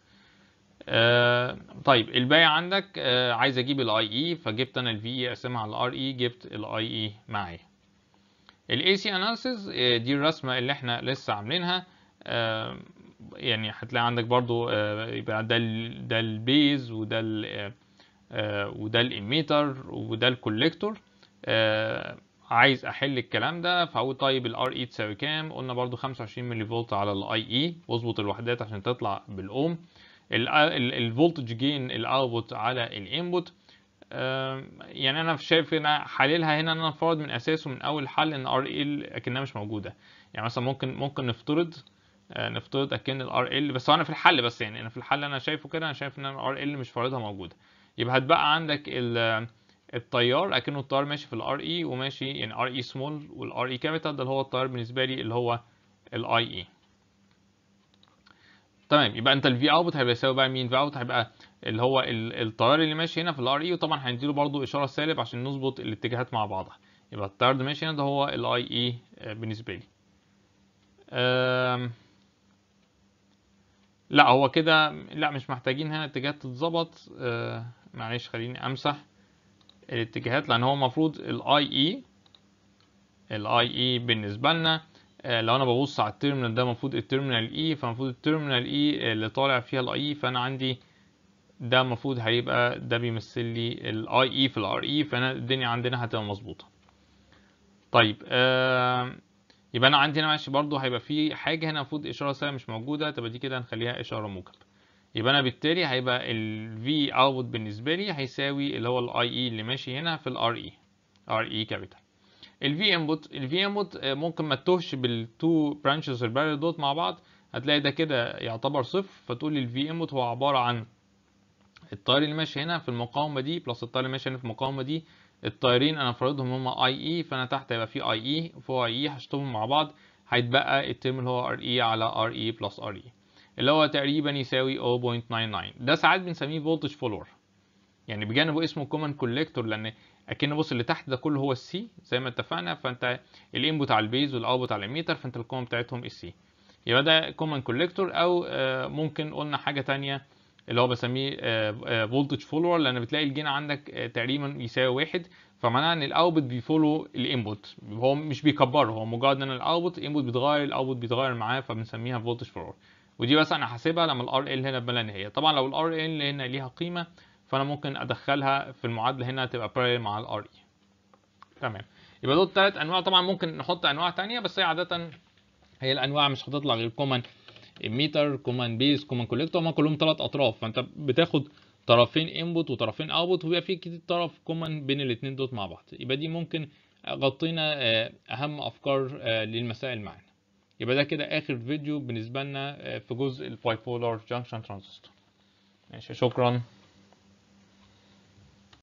آه طيب الباقي عندك آه عايز اجيب الاي اي فجبت انا الفي اي اقسمها على الار اي جبت الاي اي معايا الاي سي اناليسيز دي الرسمه اللي احنا لسه عاملينها آه يعني هتلاقي عندك برضو يبقى ده ال ده البيز وده ال آه وده الاميتر وده الكوليكتور آه عايز احل الكلام ده فاقول طيب الار اي تساوي كام قلنا برضو 25 ملي فولت على الاي اي واظبط الوحدات عشان تطلع بالاوم الفولتج جين الاوتبوت على الانبوت آه يعني انا شايف هنا حللها هنا ان انا فرض من اساسه من اول حل ان ار ال اكنها مش موجوده يعني مثلا ممكن ممكن نفترض نفترض اكن الار ال بس انا في الحل بس يعني انا في الحل انا شايفه كده انا شايف ان الار ال مش فارضها موجوده يبقى هتبقى عندك التيار اكنه التيار ماشي في الار اي وماشي يعني ار اي سمول والار اي كابيتال ده اللي هو التيار بالنسبه لي اللي هو الاي اي تمام يبقى انت الفي اوت هيبقى يساوي بقى مين في اوت هيبقى اللي هو التيار اللي ماشي هنا في الار اي وطبعا هنديله برضو اشاره سالب عشان نظبط الاتجاهات مع بعضها يبقى التيار اللي ماشي هنا ده هو الاي اي بالنسبه لي لا هو كده لا مش محتاجين هنا اتجاهات تتظبط آه معلش خليني امسح الاتجاهات لان هو المفروض الاي اي الاي اي بالنسبه لنا آه لو انا ببص على التيرمينال ده المفروض التيرمينال اي فالمفروض التيرمينال اي اللي طالع فيها الاي فانا عندي ده المفروض هيبقى ده بيمثل لي الاي اي في الار اي فانا الدنيا عندنا هتبقى مظبوطه طيب آه يبقى انا عندي هنا ماشي برضو هيبقى في حاجه هنا المفروض اشاره سالب مش موجوده تبقى دي كده هنخليها اشاره موجب يبقى انا بالتالي هيبقى ال V output بالنسبه لي هيساوي اللي هو ال IE اللي ماشي هنا في ال RE RE كابيتال ال V input ال V input ممكن ما تتوهش بالتو برانشز البارل دوت مع بعض هتلاقي ده كده يعتبر صفر فتقول ال V input هو عباره عن التيار اللي ماشي هنا في المقاومه دي بلس التيار اللي ماشي هنا في المقاومه دي التيارين انا فارضهم هما اي اي فانا تحت هيبقى في اي اي وفوق اي اي هشطبهم مع بعض هيتبقى الترم اللي هو ار اي على ار اي بلس ار اي اللي هو تقريبا يساوي 0.99 ده ساعات بنسميه فولتج فولور يعني بجانبه اسمه كومن كوليكتور لان اكن بص اللي تحت ده كله هو السي زي ما اتفقنا فانت الانبوت على البيز والاوتبوت على الاميتر فانت الكومن بتاعتهم السي يبقى ده كومن كوليكتور او آه، ممكن قلنا حاجه تانية اللي هو بسميه فولتج فولور لان بتلاقي الجين عندك آه، تقريبا يساوي واحد فمعناها ان الاوتبوت بيفولو الانبوت هو مش بيكبره هو مجرد ان الاوتبوت الانبوت بيتغير الاوتبوت بيتغير معاه فبنسميها فولتج فولور ودي بس انا حاسبها لما الار ال هنا بلا نهايه طبعا لو الار ال هنا ليها قيمه فانا ممكن ادخلها في المعادله هنا تبقى بارallel مع الار اي تمام يبقى دول ثلاث انواع طبعا ممكن نحط انواع تانية بس هي عاده هي الانواع مش هتطلع غير كومن اميتر كومن بيز كومن كوليكتور هما كلهم ثلاث اطراف فانت بتاخد طرفين انبوت وطرفين اوتبوت وبيبقى في كتير طرف كومن بين الاثنين دول مع بعض يبقى دي ممكن غطينا آه، اهم افكار آه، للمسائل معانا يبقى ده كده اخر فيديو بالنسبه لنا آه، في جزء البايبولار جانكشن ترانزستور ماشي شكرا